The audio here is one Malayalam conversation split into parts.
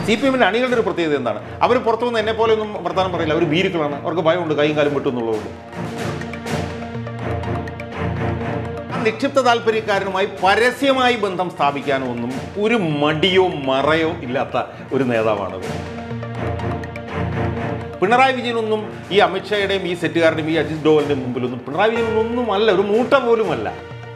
സി പി എമ്മിൻ്റെ അണികളുടെ ഒരു പ്രത്യേകത എന്താണ് അവർ പുറത്തു നിന്ന് എന്നെ പോലെ ഒന്നും വർത്താനം പറയില്ല അവർ ഭീരുക്കളാണ് അവർക്ക് ഭയമുണ്ട് കൈയും കാലും വിട്ടു എന്നുള്ളതുകൊണ്ട് ആ നിക്ഷിപ്ത താല്പര്യക്കാരനുമായി പരസ്യമായി ബന്ധം സ്ഥാപിക്കാനോ ഒന്നും ഒരു മടിയോ മറയോ ഇല്ലാത്ത ഒരു നേതാവാണത് പിണറായി വിജയനൊന്നും ഈ അമിത്ഷായുടെയും ഈ സെറ്റുകാരുടെയും ഈ അജിത് ഡോവലിന്റെ മുമ്പിലൊന്നും പിണറായി വിജയനൊന്നും അല്ല ഒരു മൂട്ട പോലുമല്ല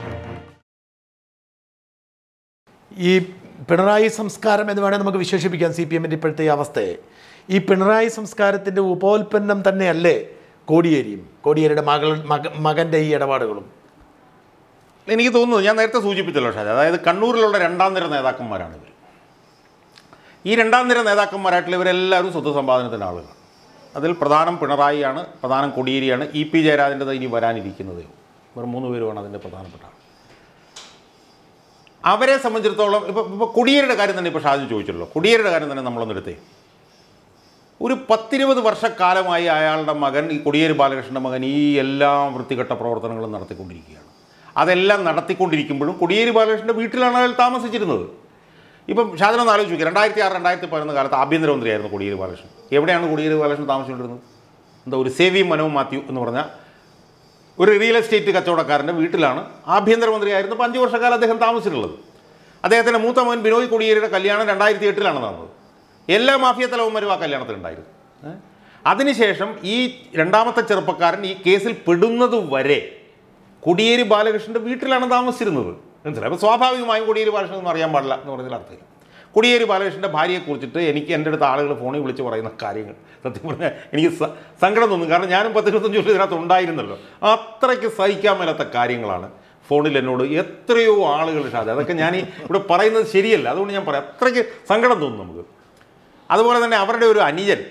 ഈ പിണറായി സംസ്കാരം എന്ന് വേണേൽ നമുക്ക് വിശേഷിപ്പിക്കാം സി പി എമ്മിൻ്റെ ഇപ്പോഴത്തെ ഈ അവസ്ഥയെ ഈ പിണറായി സംസ്കാരത്തിൻ്റെ ഉപോൽപ്പന്നം തന്നെയല്ലേ കോടിയേരിയും കോടിയേരിയുടെ മകൾ മക മകൻ്റെ ഈ ഇടപാടുകളും എനിക്ക് തോന്നുന്നു ഞാൻ നേരത്തെ സൂചിപ്പിച്ചല്ലോ ഷാജ അതായത് കണ്ണൂരിലുള്ള രണ്ടാം നിര നേതാക്കന്മാരാണ് ഇവർ ഈ രണ്ടാം നിര നേതാക്കന്മാരായിട്ടുള്ള ഇവരെല്ലാവരും സ്വത്ത് സമ്പാദനത്തിൻ്റെ ആളുകളാണ് അതിൽ പ്രധാനം പിണറായിയാണ് പ്രധാനം കൊടിയേരിയാണ് ഇ പി ജയരാജൻ്റെത് ഇനി വരാനിരിക്കുന്നതേ ഉള്ളൂ. ഇവർ മൂന്ന് പേരുമാണ് അതിൻ്റെ പ്രധാനപ്പെട്ട ആൾ അവരെ സംബന്ധിച്ചിടത്തോളം ഇപ്പോൾ ഇപ്പോൾ കൊടിയേരിയുടെ കാര്യം തന്നെ ഇപ്പോൾ ഷാജു ചോദിച്ചല്ലോ കൊടിയേരിയുടെ കാര്യം തന്നെ നമ്മളൊന്നെടുത്തേ ഒരു പത്തിരുപത് വർഷക്കാലമായി അയാളുടെ മകൻ ഈ കൊടിയേരി ബാലകൃഷ്ണൻ്റെ മകൻ ഈ എല്ലാ വൃത്തികെട്ട പ്രവർത്തനങ്ങളും നടത്തിക്കൊണ്ടിരിക്കുകയാണ് അതെല്ലാം നടത്തിക്കൊണ്ടിരിക്കുമ്പോഴും കൊടിയേരി ബാലകൃഷ്ണൻ്റെ വീട്ടിലാണ് അയാൾ താമസിച്ചിരുന്നത് ഇപ്പം ഷാജനൊന്ന് ആലോചിച്ച് നോക്കി രണ്ടായിരത്തി ആറ് രണ്ടായിരത്തി പതിനൊന്ന് കാലത്ത് ആഭ്യന്തരമന്ത്രിയായിരുന്നു കൊടിയേരി ബാലകൃഷ്ണൻ എവിടെയാണ് കൊടിയേരി ബാലകൃഷ്ണൻ താമസിച്ചുകൊണ്ടിരുന്നത് എന്താ ഒരു സേവി മനോ മാത്യു എന്ന് പറഞ്ഞ ഒരു റിയൽ എസ്റ്റേറ്റ് കച്ചവടക്കാരൻ്റെ വീട്ടിലാണ് ആഭ്യന്തരമന്ത്രിയായിരുന്നപ്പോൾ അഞ്ച് വർഷക്കാലം അദ്ദേഹം താമസിച്ചിട്ടുള്ളത് അദ്ദേഹത്തിൻ്റെ മൂത്ത മകൻ ബിനോയ് കൊടിയേരിയുടെ കല്യാണം രണ്ടായിരത്തി എട്ടിലാണ് നടന്നത് എല്ലാ മാഫിയ തലവന്മാരും ആ കല്യാണത്തിലുണ്ടായിരുന്നു ഏ? അതിനുശേഷം ഈ രണ്ടാമത്തെ ചെറുപ്പക്കാരൻ ഈ കേസിൽ പെടുന്നത് വരെ കൊടിയേരി ബാലകൃഷ്ണൻ്റെ വീട്ടിലാണ് താമസിച്ചിരുന്നത് മനസ്സിലായി അപ്പോൾ സ്വാഭാവികമായും കൊടിയേരി ബാലകൃഷ്ണൻ ഒന്നും അറിയാൻ പാടില്ല എന്ന് പറഞ്ഞതിൽ അർത്ഥമില്ല കൊടിയേരി ബാലകൃഷ്ണൻ്റെ ഭാര്യയെക്കുറിച്ചിട്ട് എനിക്ക് എൻ്റെ അടുത്ത് ആളുകൾ ഫോണിൽ വിളിച്ച് പറയുന്ന കാര്യങ്ങൾ സത്യം പറഞ്ഞാൽ എനിക്ക് സ- സങ്കടം തോന്നും കാരണം ഞാനും പത്ത് ഇരുപത്തഞ്ച് വർഷം ഇതിനകത്ത് ഉണ്ടായിരുന്നല്ലോ അത്രയ്ക്ക് സഹിക്കാൻ മേലാത്ത കാര്യങ്ങളാണ് ഫോണിൽ എന്നോട് എത്രയോ ആളുകൾ ഷാജ അതൊക്കെ ഞാൻ ഈ ഇവിടെ പറയുന്നത് ശരിയല്ല അതുകൊണ്ട് ഞാൻ പറയാം അത്രയ്ക്ക് സങ്കടം തോന്നും നമുക്ക് അതുപോലെ തന്നെ അവരുടെ ഒരു അനുജൻ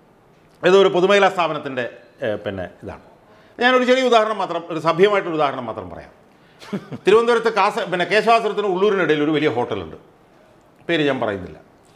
ഏതോ ഒരു പൊതുമേഖലാ സ്ഥാപനത്തിൻ്റെ ഏഹ്, പിന്നെ ഇതാണ് ഞാനൊരു ചെറിയ ഉദാഹരണം മാത്രം ഒരു സഭ്യമായിട്ടൊരു ഉദാഹരണം മാത്രം പറയാം തിരുവനന്തപുരത്ത് കാസ പിന്നെ കേശവാസുരത്തിനും ഉള്ളൂരിനിടയിൽ ഒരു വലിയ ഹോട്ടലുണ്ട് പേര് ഞാൻ പറയുന്നില്ല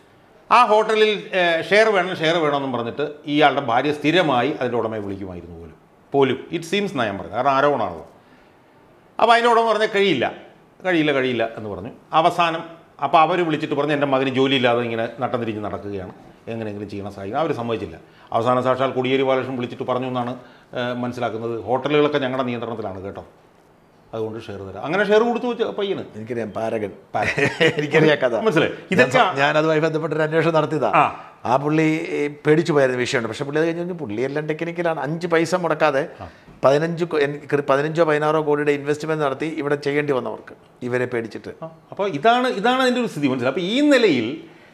ആ ഹോട്ടലിൽ ഏഹ്, ഷെയർ വേണം ഷെയർ വേണമെന്നും പറഞ്ഞിട്ട് ഇയാളുടെ ഭാര്യ സ്ഥിരമായി അതിൻ്റെ ഉടമയെ വിളിക്കുമായിരുന്നു പോലും പോലും ഇറ്റ് സീംസ് എന്നാണ് ഞാൻ പറഞ്ഞത് കാരണം ആരോപണമാണല്ലോ അപ്പോൾ അതിൻ്റെ ഉടമ പറഞ്ഞാൽ കഴിയില്ല കഴിയില്ല കഴിയില്ല എന്ന് പറഞ്ഞു അവസാനം അപ്പോൾ അവർ വിളിച്ചിട്ട് പറഞ്ഞു എൻ്റെ മകന് ജോലിയില്ലാതെ ഇങ്ങനെ നട്ടം തിരിഞ്ഞ് നടക്കുകയാണ് എങ്ങനെയെങ്കിലും ചെയ്യണം സഹായിക്കണം അവർ സമ്മതിച്ചില്ല അവസാന സാക്ഷാൽ കൊടിയേരി ബാലകൃഷ്ണൻ വിളിച്ചിട്ട് പറഞ്ഞു എന്നാണ് ഏഹ്, മനസ്സിലാക്കുന്നത് ഹോട്ടലുകളൊക്കെ ഞങ്ങളുടെ നിയന്ത്രണത്തിലാണ് കേട്ടോ അതുകൊണ്ട് ഷെയർ തരാം അങ്ങനെ ഷെയർ കൊടുത്തു വെച്ച പയ്യന് എനിക്കറിയാം പാരകൻ എനിക്കറിയാം കഥ മനസ്സിലായി ഇതൊക്കെ ഞാൻ- ഞാൻ അതുമായി ബന്ധപ്പെട്ടൊരു അന്വേഷണം നടത്തിയതാ ആ. ആ പുള്ളി ഈ, പേടിച്ചു പോയിരുന്ന വിഷയമുണ്ട് പക്ഷെ പുള്ളി അത് കഴിഞ്ഞ് കഴിഞ്ഞ് പുള്ളിയെല്ലാം ടെക്നിക്കലാണ് അഞ്ച് പൈസ മുടക്കാതെ പതിനഞ്ച് കൊ- എൻ- കൃ- പതിനഞ്ചോ പതിനാറോ കോടിയുടെ ഇൻവെസ്റ്റ്മെന്റ് നടത്തി ഇവിടെ ചെയ്യേണ്ടി വന്നവർക്ക് ഇവരെ പേടിച്ചിട്ട് അപ്പോൾ ഇതാണ് ഇതാണ് അതിൻ്റെ ഒരു സ്ഥിതി മനസ്സിലായി അപ്പോൾ ഈ നിലയിൽ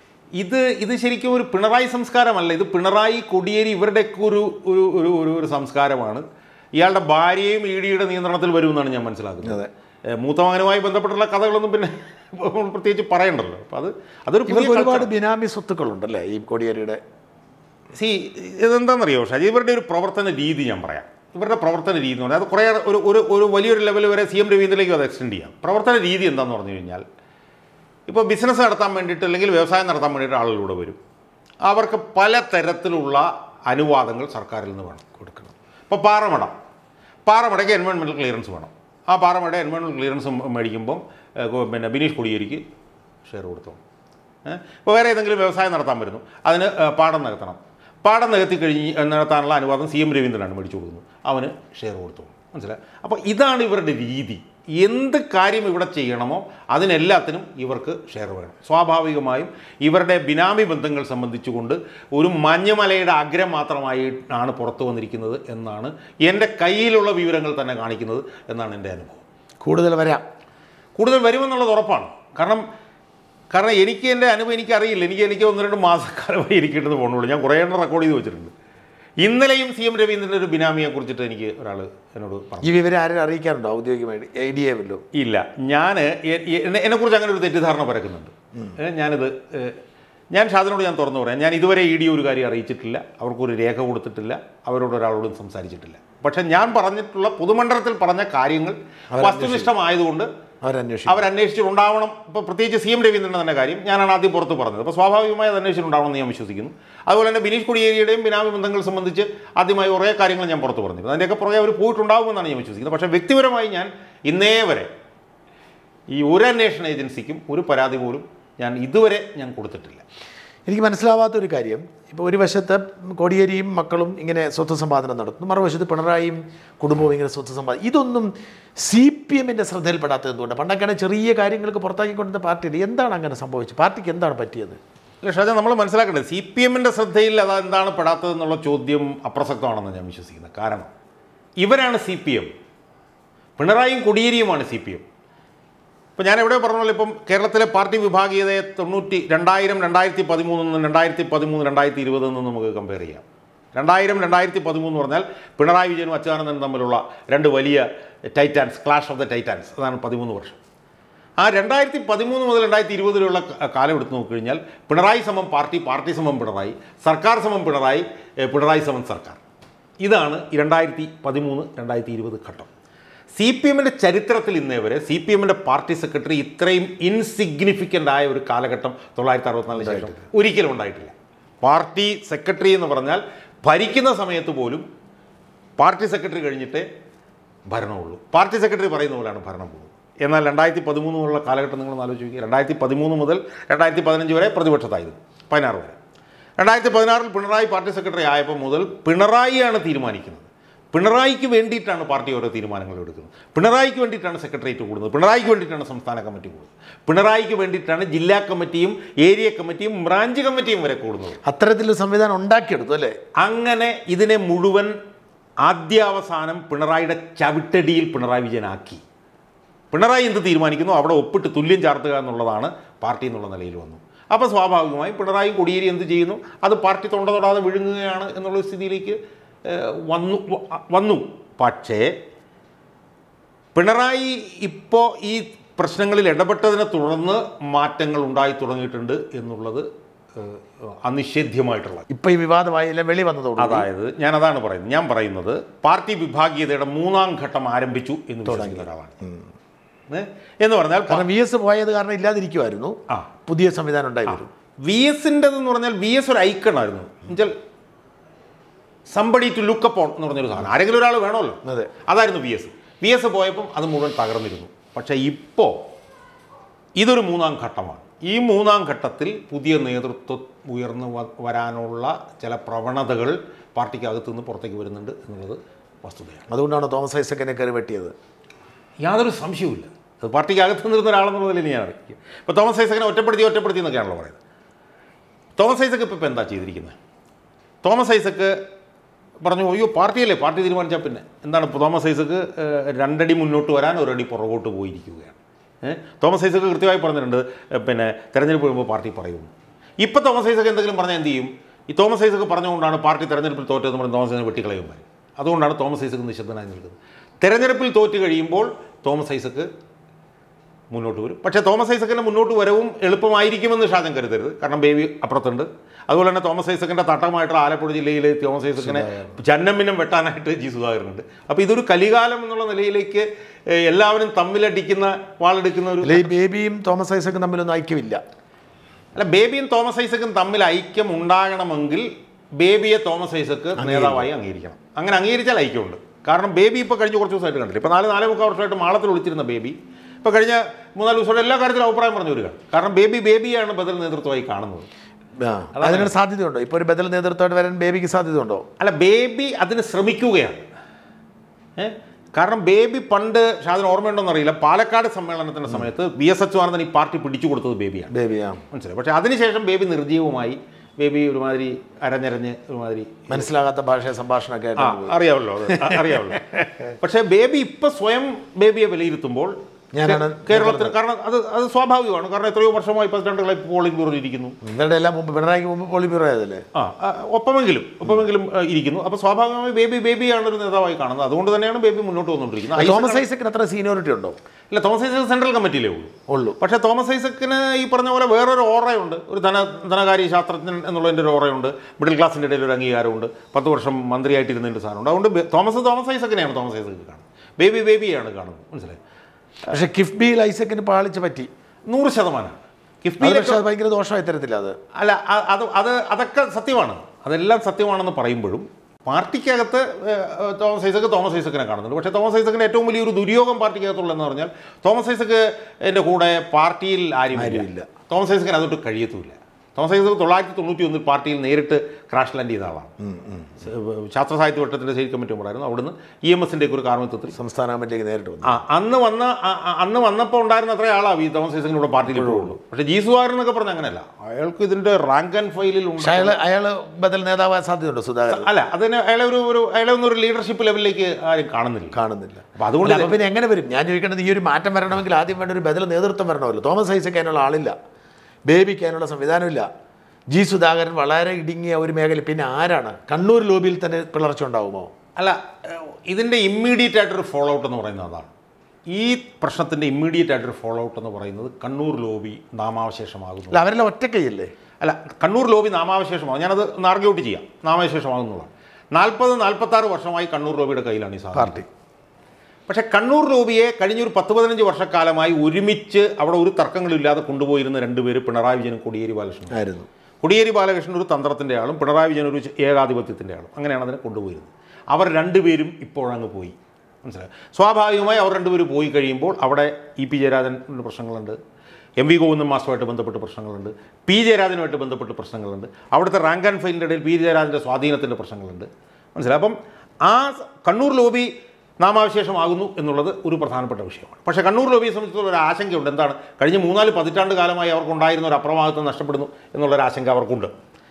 ഇത് ഇത് ശരിക്കും ഒരു പിണറായി സംസ്കാരമല്ല ഇത് പിണറായി കൊടിയേരി ഇവരുടെയൊക്കെ ഒരു ഒരു ഒരു ഒരു ഒരു സംസ്കാരമാണ് ഇയാളുടെ ഭാര്യയും ഇ ഡിയുടെ നിയന്ത്രണത്തിൽ വരുമെന്നാണ് ഞാൻ മനസ്സിലാക്കുന്നത് ഏ, മൂത്ത മകനുമായി ബന്ധപ്പെട്ടുള്ള കഥകളൊന്നും പിന്നെ പ്രത്യേകിച്ച് പറയണ്ടല്ലോ അപ്പോൾ അത് അതൊരു പുതിയ ഇവർക്ക് ഒരുപാട് culture. ബിനാമി സ്വത്തുക്കളുണ്ടല്ലേ ഈ കോടിയേരിയുടെ സി ഇതെന്താണെന്നറിയോ ഷാജി ഇവരുടെ ഒരു പ്രവർത്തന രീതി ഞാൻ പറയാം ഇവരുടെ പ്രവർത്തന രീതി എന്ന് പറഞ്ഞാൽ അത് കുറേ ഒരു ഒരു ഒരു വലിയൊരു ലെവൽ വരെ സി എം രവീന്ദ്രയിലേക്ക് അത് എക്സ്റ്റെൻഡ് ചെയ്യാം പ്രവർത്തന രീതി എന്താണെന്ന് പറഞ്ഞു കഴിഞ്ഞാൽ ഇപ്പോൾ ബിസിനസ് നടത്താൻ വേണ്ടിയിട്ട് അല്ലെങ്കിൽ വ്യവസായം നടത്താൻ വേണ്ടിയിട്ട് ആളുകളിലൂടെ വരും അവർക്ക് പല തരത്തിലുള്ള അനുവാദങ്ങൾ സർക്കാരിൽ നിന്ന് വേണം കൊടുക്കണം ഇപ്പോൾ പാറമട പാറമടയ്ക്ക് എൻവയോൺമെൻറ്റൽ ക്ലിയറൻസ് വേണം ആ പാറമട എൻവയോൺമെൻറ്റൽ ക്ലിയറൻസ് മേടിക്കുമ്പം ഏഹ്, കൊ- പിന്നെ ബിനീഷ് കൊടിയേരിക്ക് ഷെയർ കൊടുത്തു ഇപ്പോൾ വേറെ ഏതെങ്കിലും വ്യവസായം നടത്താൻ വരുന്നു അതിന് ഏഹ്, പാടം നികത്തണം പാടം നികത്തി കഴിഞ്ഞ് നടത്താനുള്ള അനുവാദം സി എം രവീന്ദ്രനാണ് മേടിച്ചു കൊടുക്കുന്നത് അവന് ഷെയർ കൊടുത്തു മനസ്സിലായി അപ്പോൾ ഇതാണ് ഇവരുടെ രീതി എന്ത് കാര്യം ഇവിടെ ചെയ്യണമോ അതിനെല്ലാത്തിനും ഇവർക്ക് ഷെയർ വേണം സ്വാഭാവികമായും ഇവരുടെ ബിനാമി ബന്ധങ്ങൾ സംബന്ധിച്ചുകൊണ്ട് ഒരു മഞ്ഞുമലയുടെ അഗ്രം മാത്രമായി ആണ് പുറത്തു വന്നിരിക്കുന്നത് എന്നാണ് എൻ്റെ കയ്യിലുള്ള വിവരങ്ങൾ തന്നെ കാണിക്കുന്നത് എന്നാണ് എൻ്റെ അനുഭവം കൂടുതൽ വരാം കൂടുതൽ വരുമെന്നുള്ളത് ഉറപ്പാണ് കാരണം കാരണം എനിക്ക് എൻ്റെ അനുഭവം എനിക്കറിയില്ല എനിക്ക് എനിക്ക് ഒന്ന് രണ്ട് മാസക്കാലമായി ഇരിക്കേണ്ടത് പോകുന്നുള്ളൂ ഞാൻ കുറേ എണ്ണം റെക്കോർഡ് ചെയ്ത് വെച്ചിട്ടുണ്ട് ഇന്നലെയും സി എം രവീന്ദ്രൻ്റെ ഒരു ബിനാമിയെ കുറിച്ചിട്ട് എനിക്ക് ഒരാൾ എന്നോട് പറഞ്ഞു ഈ വിവരം ആരും അറിയിക്കാറുണ്ടോ ഔദ്യോഗികമായിട്ട് ഐ ഡി എ വല്ലോ ഇല്ല ഞാൻ എന്നെക്കുറിച്ച് അങ്ങനെ ഒരു തെറ്റിദ്ധാരണ പരക്കുന്നുണ്ട് ഏ, ഞാനിത് ഏ, ഞാൻ ഷാദിനോട് ഞാൻ തുറന്നു പറയാം ഞാൻ ഇതുവരെ ഇ ഡി ഒരു കാര്യം അറിയിച്ചിട്ടില്ല അവർക്കൊരു രേഖ കൊടുത്തിട്ടില്ല അവരോട് ഒരാളോടും സംസാരിച്ചിട്ടില്ല പക്ഷെ ഞാൻ പറഞ്ഞിട്ടുള്ള പൊതുമണ്ഡലത്തിൽ പറഞ്ഞ കാര്യങ്ങൾ വസ്തുനിഷ്ഠമായതുകൊണ്ട് അവരന്വേഷിക്കും അവരന്വേഷിച്ചിട്ടുണ്ടാവണം ഇപ്പോൾ പ്രത്യേകിച്ച് സി എം രവീന്ദ്രൻ്റെ തന്നെ കാര്യം ഞാനാണ് ആദ്യം പുറത്ത് പറഞ്ഞത് അപ്പോൾ സ്വാഭാവികമായി അത് അന്വേഷിച്ചിട്ടുണ്ടാവണം എന്ന് ഞാൻ വിശ്വസിക്കുന്നു അതുപോലെ തന്നെ ബിനീഷ് കൊടിയേരിയുടെയും ബിനാമി ബന്ധങ്ങൾ സംബന്ധിച്ച് ആദ്യമായി കുറേ കാര്യങ്ങൾ ഞാൻ പുറത്ത് പറഞ്ഞിരുന്നു അതിൻ്റെയൊക്കെ പുറകെ അവർ പോയിട്ടുണ്ടാകുമെന്നാണ് ഞാൻ വിശ്വസിക്കുന്നത് പക്ഷേ വ്യക്തിപരമായി ഞാൻ ഇന്നേ വരെ ഈ ഒരു അന്വേഷണ ഏജൻസിക്കും ഒരു പരാതി പോലും ഞാൻ ഇതുവരെ ഞാൻ കൊടുത്തിട്ടില്ല എനിക്ക് മനസ്സിലാവാത്ത ഒരു കാര്യം ഇപ്പോൾ ഒരു വശത്ത് കോടിയേരിയും മക്കളും ഇങ്ങനെ സ്വത്ത് സമ്പാദനം നടത്തുന്നു മറുവശത്ത് പിണറായിയും കുടുംബവും ഇങ്ങനെ സ്വത്ത് സമ്പാദനം ഇതൊന്നും സി പി എമ്മിൻ്റെ ശ്രദ്ധയിൽപ്പെടാത്തത് എന്തുകൊണ്ട് പണ്ടൊക്കെയാണ് ചെറിയ കാര്യങ്ങൾക്ക് പുറത്താക്കിക്കൊണ്ടിരുന്ന പാർട്ടിയിൽ എന്താണ് അങ്ങനെ സംഭവിച്ചത് പാർട്ടിക്ക് എന്താണ് പറ്റിയത് അല്ല ഷാജ നമ്മൾ മനസ്സിലാക്കേണ്ടത് സി പി എമ്മിൻ്റെ ശ്രദ്ധയിൽ അത് എന്താണ് പെടാത്തതെന്നുള്ള ചോദ്യം അപ്രസക്തമാണെന്ന് ഞാൻ വിശ്വസിക്കുന്നത് കാരണം ഇവരാണ് സി പി എം പിണറായിയും കൊടിയേരിയുമാണ് സി പി എം ഇപ്പം ഞാൻ എവിടെ പറഞ്ഞല്ലോ ഇപ്പം കേരളത്തിലെ പാർട്ടി വിഭാഗീയതയെ തൊണ്ണൂറ്റി രണ്ടായിരം രണ്ടായിരത്തി പതിമൂന്നിൽ നിന്ന് രണ്ടായിരത്തി പതിമൂന്ന് രണ്ടായിരത്തി ഇരുപതിൽ നിന്ന് നമുക്ക് കമ്പയർ ചെയ്യാം രണ്ടായിരം രണ്ടായിരത്തി പതിമൂന്ന് പറഞ്ഞാൽ പിണറായി വിജയനും അച്യുതാനന്ദനും തമ്മിലുള്ള രണ്ട് വലിയ titans clash of the titans അതാണ് പതിമൂന്ന് വർഷം ആ രണ്ടായിരത്തി പതിമൂന്ന് മുതൽ രണ്ടായിരത്തി ഇരുപതിലുള്ള കാലം എടുത്ത് നോക്കിക്കഴിഞ്ഞാൽ പിണറായി സമം പാർട്ടി പാർട്ടി സമം പിണറായി സർക്കാർ സമം പിണറായി ഏ, പിണറായി സമം സർക്കാർ ഇതാണ് ഈ രണ്ടായിരത്തി പതിമൂന്ന് രണ്ടായിരത്തി ഇരുപത് ഘട്ടം സി പി എമ്മിൻ്റെ ചരിത്രത്തിൽ ഇന്നേ വരെ സി പി എമ്മിൻ്റെ പാർട്ടി സെക്രട്ടറി ഇത്രയും ഇൻസിഗ്നിഫിക്കൻ്റ് ആയ ഒരു കാലഘട്ടം തൊള്ളായിരത്തി അറുപത്തിനാലിന് ശേഷം ഒരിക്കലും ഉണ്ടായിട്ടില്ല പാർട്ടി സെക്രട്ടറി എന്ന് പറഞ്ഞാൽ ഭരിക്കുന്ന സമയത്ത് പോലും പാർട്ടി സെക്രട്ടറി കഴിഞ്ഞിട്ടേ ഭരണമുള്ളൂ പാർട്ടി സെക്രട്ടറി പറയുന്ന പോലെയാണ് ഭരണം പോകുന്നത് എന്നാൽ രണ്ടായിരത്തി പതിമൂന്ന് മുതലുള്ള കാലഘട്ടം നിങ്ങൾ ആലോചിച്ച് നോക്കി രണ്ടായിരത്തി പതിമൂന്ന് മുതൽ രണ്ടായിരത്തി പതിനഞ്ച് വരെ പ്രതിപക്ഷത്തായിരുന്നു പതിനാറ് വരെ രണ്ടായിരത്തി പതിനാറിൽ പിണറായി പാർട്ടി സെക്രട്ടറി ആയപ്പോൾ മുതൽ പിണറായിയാണ് തീരുമാനിക്കുന്നത് പിണറായിക്ക് വേണ്ടിയിട്ടാണ് പാർട്ടി ഓരോ തീരുമാനങ്ങൾ എടുക്കുന്നത് പിണറായിക്ക് വേണ്ടിയിട്ടാണ് സെക്രട്ടേറിയറ്റ് കൂടുന്നത് പിണറായിക്ക് വേണ്ടിയിട്ടാണ് സംസ്ഥാന കമ്മിറ്റി കൂടുന്നത് പിണറായിക്ക് വേണ്ടിയിട്ടാണ് ജില്ലാ കമ്മിറ്റിയും ഏരിയ കമ്മിറ്റിയും ബ്രാഞ്ച് കമ്മിറ്റിയും വരെ കൂടുന്നത് അത്തരത്തിലൊരു സംവിധാനം ഉണ്ടാക്കിയെടുത്തു അല്ലേ അങ്ങനെ ഇതിനെ മുഴുവൻ ആദ്യാവസാനം പിണറായിയുടെ ചവിട്ടടിയിൽ പിണറായി വിജയനാക്കി പിണറായി എന്ത് തീരുമാനിക്കുന്നു അവിടെ ഒപ്പിട്ട് തുല്യം ചാർത്തുക എന്നുള്ളതാണ് പാർട്ടി എന്നുള്ള നിലയിൽ വന്നു അപ്പോൾ സ്വാഭാവികമായും പിണറായി കൊടിയേരി എന്ത് ചെയ്യുന്നു അത് പാർട്ടി തൊണ്ട തൊടാതെ വിഴുങ്ങുകയാണ് എന്നുള്ള സ്ഥിതിയിലേക്ക് ഏഹ്, വന്നു വ- വന്നു പക്ഷേ പിണറായി ഇപ്പോൾ ഈ പ്രശ്നങ്ങളിൽ ഇടപെട്ടതിനെ തുടർന്ന് മാറ്റങ്ങൾ ഉണ്ടായി തുടങ്ങിയിട്ടുണ്ട് എന്നുള്ളത് ഏഹ്, അനിഷേധ്യമായിട്ടുള്ള ഇപ്പൊ ഈ വിവാദമായി വെളി വന്നതോട് അതായത് ഞാൻ അതാണ് പറയുന്നത് ഞാൻ പറയുന്നത് പാർട്ടി വിഭാഗീയതയുടെ മൂന്നാം ഘട്ടം ആരംഭിച്ചു എന്ന് വിശ്വസിക്കുന്ന ഒരാളാണ് ഏ? എന്ന് പറഞ്ഞാൽ കാരണം വി എസ് പോയത് കാരണം ഇല്ലാതിരിക്കുമായിരുന്നു ആ പുതിയ സംവിധാനം ഉണ്ടായി വരും വി എസിൻ്റെതെന്ന് പറഞ്ഞാൽ വി എസ് ഒരു ഐക്കണായിരുന്നു എന്നുവെച്ചാൽ സംബടി ടു ലുക്ക് അപ്പോൺ എന്ന് പറഞ്ഞൊരു സാധനം ആരെങ്കിലും ഒരാൾ വേണമല്ലോ അതെ അതായിരുന്നു വി എസ് വി എസ് പോയപ്പം അത് മുഴുവൻ തകർന്നിരുന്നു പക്ഷേ ഇപ്പോൾ ഇതൊരു മൂന്നാം ഘട്ടമാണ് ഈ മൂന്നാം ഘട്ടത്തിൽ പുതിയ നേതൃത്വം ഉയർന്നു വ- വരാനുള്ള ചില പ്രവണതകൾ പാർട്ടിക്കകത്തു നിന്ന് പുറത്തേക്ക് വരുന്നുണ്ട് എന്നുള്ളത് വസ്തുതയാണ് അതുകൊണ്ടാണ് തോമസ് ഐസക്കിനെ കയറി വെട്ടിയത് യാതൊരു സംശയവുമില്ല അത് പാർട്ടിക്ക് അകത്ത് നിന്നിരുന്ന ഒരാളെന്നുള്ള നിലയിൽ ഞാൻ അറിയിക്കും ഇപ്പോൾ തോമസ് ഐസക്കിനെ ഒറ്റപ്പെടുത്തി ഒറ്റപ്പെടുത്തി എന്നൊക്കെയാണല്ലോ പറയുന്നത് തോമസ് ഐസക്ക് ഇപ്പോൾ ഇപ്പോൾ എന്താ ചെയ്തിരിക്കുന്നത് തോമസ് ഐസക്ക് പറഞ്ഞു അയ്യോ പാർട്ടിയല്ലേ പാർട്ടി തീരുമാനിച്ചാൽ പിന്നെ എന്താണ് ഇപ്പോൾ തോമസ് ഐസക്ക് ഏഹ്, രണ്ടടി മുന്നോട്ട് വരാൻ ഒരടി പുറകോട്ട് പോയിരിക്കുകയാണ് ഏഹ്? തോമസ് ഐസക്ക് കൃത്യമായി പറഞ്ഞിട്ടുണ്ട് ഏഹ്, പിന്നെ തെരഞ്ഞെടുപ്പ് വരുമ്പോൾ പാർട്ടി പറയുന്നു ഇപ്പോൾ തോമസ് ഐസക്ക് എന്തെങ്കിലും പറഞ്ഞാൽ എന്ത് ചെയ്യും ഈ തോമസ് ഐസക്ക് പറഞ്ഞുകൊണ്ടാണ് പാർട്ടി തെരഞ്ഞെടുപ്പിൽ തോറ്റതെന്ന് പറഞ്ഞ് തോമസ് ഐസക്ക് വെട്ടിക്കളയുമ്പോൾ അതുകൊണ്ടാണ് തോമസ് ഐസക്ക് നിശബ്ദനായി നിൽക്കുന്നത് തെരഞ്ഞെടുപ്പിൽ തോറ്റ് കഴിയുമ്പോൾ തോമസ് ഐസക്ക് മുന്നോട്ട് വരും പക്ഷേ തോമസ് ഐസക്കിൻ്റെ മുന്നോട്ട് വരവും എളുപ്പമായിരിക്കുമെന്ന് ഷാജൻ കരുതരുത് കാരണം ബേബി അപ്പുറത്തുണ്ട് അതുപോലെ തന്നെ തോമസ് ഐസക്കിൻ്റെ തട്ടമായിട്ടുള്ള ആലപ്പുഴ ജില്ലയിലെ തോമസ് ഐസക്കിനെ ചന്നമ്മിനം വെട്ടാനായിട്ട് ജി സുധാകരനുണ്ട് അപ്പോൾ ഇതൊരു കലികാലം എന്നുള്ള നിലയിലേക്ക് ഏഹ്, എല്ലാവരും തമ്മിലടിക്കുന്ന വാളെടുക്കുന്ന ഒരു അല്ലെ ഈ ബേബിയും തോമസ് ഐസക്കും തമ്മിലൊന്നും ഐക്യമില്ല അല്ല ബേബിയും തോമസ് ഐസക്കും തമ്മിൽ ഐക്യം ഉണ്ടാകണമെങ്കിൽ ബേബിയെ തോമസ് ഐസക്ക് നേതാവായി അംഗീകരിക്കണം അങ്ങനെ അംഗീകരിച്ചാൽ ഐക്യമുണ്ട് കാരണം ബേബി ഇപ്പോൾ കഴിഞ്ഞ കുറച്ച് ദിവസമായിട്ട് കണ്ടില്ല ഇപ്പോൾ നാല് നാലേ മുക്കാൽ വർഷമായിട്ട് മാളത്തിൽ ഒളിച്ചിരുന്ന ബേബി ഇപ്പോൾ കഴിഞ്ഞ മൂന്നാല് ദിവസമായിട്ട് എല്ലാ കാര്യത്തിലും അഭിപ്രായം പറഞ്ഞു വരികയാണ് കാരണം ബേബി ബേബിയാണ് ബദൽ നേതൃത്വമായി കാണുന്നത് ആ, അതിനൊരു സാധ്യതയുണ്ടോ ഇപ്പോൾ ഒരു ബദൽ നേതൃത്വമായിട്ട് വരാൻ ബേബിക്ക് സാധ്യതയുണ്ടോ അല്ല ബേബി അതിന് ശ്രമിക്കുകയാണ് ഏ കാരണം ബേബി പണ്ട് ഷാദിന് ഓർമ്മയുണ്ടോന്ന് അറിയില്ല പാലക്കാട് സമ്മേളനത്തിൻ്റെ സമയത്ത് വി എസ് അച്യുതാനന്ദൻ ഈ പാർട്ടി പിടിച്ചു കൊടുത്തത് ബേബിയാണ് ബേബിയാ മനസ്സിലായി പക്ഷേ അതിനുശേഷം ബേബി നിർജീവമായി ബേബി ഒരുമാതിരി അരഞ്ഞരഞ്ഞ് ഒരുമാതിരി മനസ്സിലാകാത്ത ഭാഷ സംഭാഷണമൊക്കെ ആ ആയിട്ട് അറിയാമല്ലോ അത് അ- അറിയാമല്ലോ പക്ഷേ ബേബി ഇപ്പൊ സ്വയം ബേബിയെ വിലയിരുത്തുമ്പോൾ ഞാനാണ് കേ- കേരളത്തിന് കാരണം അത് അത് സ്വാഭാവികമാണ് കാരണം എത്രയോ വർഷമായി പ്രസിഡന്റുകളെ പോളിംഗ് ബ്യൂറോയിൽ ഇരിക്കുന്നു നിങ്ങളുടെ എല്ലാം മുമ്പ് പിണറായിക്ക് മുമ്പ് പോളി ബ്യൂറോ ആയതല്ലേ ആ ആ, ഒപ്പമെങ്കിലും ഒപ്പമെങ്കിലും ആ, ഇരിക്കുന്നു അപ്പോൾ സ്വാഭാവികമായി ബേബി ബേബിയാണ് ഒരു നേതാവായി കാണുന്നത് അതുകൊണ്ട് തന്നെയാണ് ബേബി മുന്നോട്ട് വന്നുകൊണ്ടിരിക്കുന്നത് തോമസ് ഐസക്കിന് അത്ര സീനിയോറിറ്റി ഉണ്ടോ ഇല്ല തോമസ് ഐസക് സെൻട്രൽ കമ്മിറ്റിയിലേ ഉള്ളൂ ഉള്ളൂ പക്ഷേ തോമസ് ഐസക്കിന് ഈ പറഞ്ഞ പോലെ വേറൊരു ഓറയുണ്ട് ഒരു ധന ധനകാര്യ ശാസ്ത്രജ്ഞൻ എന്നുള്ളതിൻ്റെ ഒരു ഓറയുണ്ട് മിഡിൽ ക്ലാസിൻ്റെ ഇടയിൽ ഒരു അംഗീകാരമുണ്ട് പത്ത് വർഷം മന്ത്രിയായിട്ടിരുന്നതിൻ്റെ സാധനമുണ്ട് അതുകൊണ്ട് ബേ- തോമസ് തോമസ് ഐസക്കിനെയാണ് തോമസ് ഐസക്ക് കാണുന്നത് ബേബി ബേബിയാണ് കാണുന്നത് മനസ്സിലായി പക്ഷെ കിഫ്ബിയിൽ ഐസക്കിന് പാളിച്ച് പറ്റി നൂറ് ശതമാനം അത് കിഫ്ബിയിലെ പക്ഷെ അത് ഭയങ്കര ദോഷമായി തരത്തില്ല അത് അല്ല അ- അത് അത് അതൊക്കെ സത്യമാണ് അതെല്ലാം സത്യമാണെന്ന് പറയുമ്പോഴും പാർട്ടിക്കകത്ത് ഏഹ്, ഏഹ്, തോമസ് ഐസക്ക് തോമസ് ഐസക്കിനെ കാണുന്നുണ്ട് പക്ഷേ തോമസ് ഐസക്കിന് ഏറ്റവും വലിയൊരു ദുര്യോഗം പാർട്ടിക്കകത്തുള്ളതെന്ന് പറഞ്ഞാൽ തോമസ് ഐസക്ക് എൻ്റെ കൂടെ പാർട്ടിയിൽ ആരുമില്ല തോമസ് ഐസക്കിന് അതൊട്ട് കഴിയത്തുമില്ല തോമസ് ഐസക് തൊള്ളായിരത്തി തൊണ്ണൂറ്റി ഒന്നിൽ പാർട്ടിയിൽ നേരിട്ട് ക്രാഷ് ലാൻഡ് ചെയ്ത ആളാണ് ശാസ്ത്ര സാഹിത്യ വട്ടത്തിൻ്റെ സ്റ്റേറ്റ് കമ്മിറ്റി മെമ്പറായിരുന്നു അവിടുന്ന് ഇ എം എസിൻ്റെ ഒരു കാർമ്മിത്വത്തിൽ സംസ്ഥാന കമ്മിറ്റിക്ക് നേരിട്ട് വന്നു ആ അന്ന് വന്ന ആ, ആ, അന്ന് വന്നപ്പോൾ ഉണ്ടായിരുന്ന അത്ര ആളാണ് ഈ തോമസ് ഐസക്കിന് ഇവിടെ പാർട്ടിയിൽ ഇപ്പോഴുള്ളൂ പക്ഷേ ജി സുധാകരൻ എന്നൊക്കെ പറഞ്ഞ അങ്ങനെയല്ല അയാൾക്ക് ഇതിൻ്റെ റാങ്ക് ആൻഡ് ഫയലിൽ ഉണ്ട് പക്ഷേ അയാൾ അയാൾ ബദൽ നേതാവാൻ സാധ്യതയുണ്ട് സുധാകരൻ അല്ല അതിന് അയാളെ ഒരു ഒരു അയാളെ ഒന്നും ഒരു ലീഡർഷിപ്പ് ലെവലിലേക്ക് ആരും കാണുന്നില്ല കാണുന്നില്ല അപ്പോൾ അതുകൊണ്ട് അല്ല, അപ്പോൾ പിന്നെ എങ്ങനെ വരും ഞാൻ ചോദിക്കേണ്ടത് ഈ ഒരു മാറ്റം വരണമെങ്കിൽ ആദ്യം വേണ്ട ഒരു ബദൽ നേതൃത്വം വരണമല്ലോ തോമസ് ഐസക്ക് അതിനുള്ള ആളില്ല ബേബിക്ക് അതിനുള്ള സംവിധാനമില്ല ജി സുധാകരൻ വളരെ ഇടുങ്ങിയ ഒരു മേഖല പിന്നെ ആരാണ് കണ്ണൂർ ലോബിയിൽ തന്നെ പിളർച്ച ഉണ്ടാവുമോ അല്ല ഏഹ്, ഇതിൻ്റെ ഇമ്മീഡിയറ്റ് ആയിട്ടൊരു ഫോളോ ഔട്ട് എന്ന് പറയുന്നത് അതാണ് ഈ പ്രശ്നത്തിൻ്റെ ഇമ്മീഡിയറ്റ് ആയിട്ടൊരു ഫോളോ ഔട്ട് എന്ന് പറയുന്നത് കണ്ണൂർ ലോബി നാമാവശേഷമാകുന്നു അല്ല അവരെല്ലാം ഒറ്റക്കൈയല്ലേ അല്ല കണ്ണൂർ ലോബി നാമാവശേഷമാകും ഞാനത് ആർഗ്യ ഔട്ട് ചെയ്യാം നാമാവശേഷമാകുന്നതാണ് നാൽപ്പത് നാൽപ്പത്താറ് വർഷമായി കണ്ണൂർ ലോബിയുടെ കയ്യിലാണ് ഈ സാധനം പാർട്ടി പക്ഷേ കണ്ണൂർ ലോബിയെ കഴിഞ്ഞൊരു പത്ത് പതിനഞ്ച് വർഷക്കാലമായി ഒരുമിച്ച് അവിടെ ഒരു തർക്കങ്ങളില്ലാതെ കൊണ്ടുപോയിരുന്ന രണ്ടുപേര് പിണറായി വിജയനും കോടിയേരി ബാലകൃഷ്ണൻ ആയിരുന്നു കോടിയേരി ബാലകൃഷ്ണൻ ഒരു തന്ത്രത്തിൻ്റെ ആളും പിണറായി വിജയൻ ഒരു ഏകാധിപത്യത്തിൻ്റെ ആളും അങ്ങനെയാണ് അതിനെ കൊണ്ടുപോയിരുന്നത് അവർ രണ്ടുപേരും ഇപ്പോഴങ്ങ് പോയി മനസ്സിലായി സ്വാഭാവികമായി അവർ രണ്ടുപേരും പോയി കഴിയുമ്പോൾ അവിടെ ഇ പി ജയരാജൻ്റെ പ്രശ്നങ്ങളുണ്ട് എം വി ഗോവിന്ദൻ മാസ്റ്ററുമായിട്ട് ബന്ധപ്പെട്ട് പ്രശ്നങ്ങളുണ്ട് പി ജയരാജനുമായിട്ട് ബന്ധപ്പെട്ട് പ്രശ്നങ്ങളുണ്ട് അവിടുത്തെ റാങ്ക് ആൻഡ് ഫൈലിൻ്റെ ഇടയിൽ പി ജയരാജൻ്റെ സ്വാധീനത്തിൻ്റെ പ്രശ്നങ്ങളുണ്ട് മനസ്സിലായി അപ്പം ആ കണ്ണൂർ ലോബി നാമാവശേഷമാകുന്നു എന്നുള്ളത് ഒരു പ്രധാനപ്പെട്ട വിഷയമാണ് പക്ഷേ കണ്ണൂർ ലോബിയെ സംബന്ധിച്ചുള്ള ഒരു ആശങ്കയുണ്ട് എന്താണ് കഴിഞ്ഞ മൂന്നാല് പതിറ്റാണ്ട് കാലമായി അവർക്കുണ്ടായിരുന്ന ഒരു അപ്രമാദിത്വം നഷ്ടപ്പെടുന്നു എന്നുള്ളൊരു ആശങ്ക അവർക്കുണ്ട്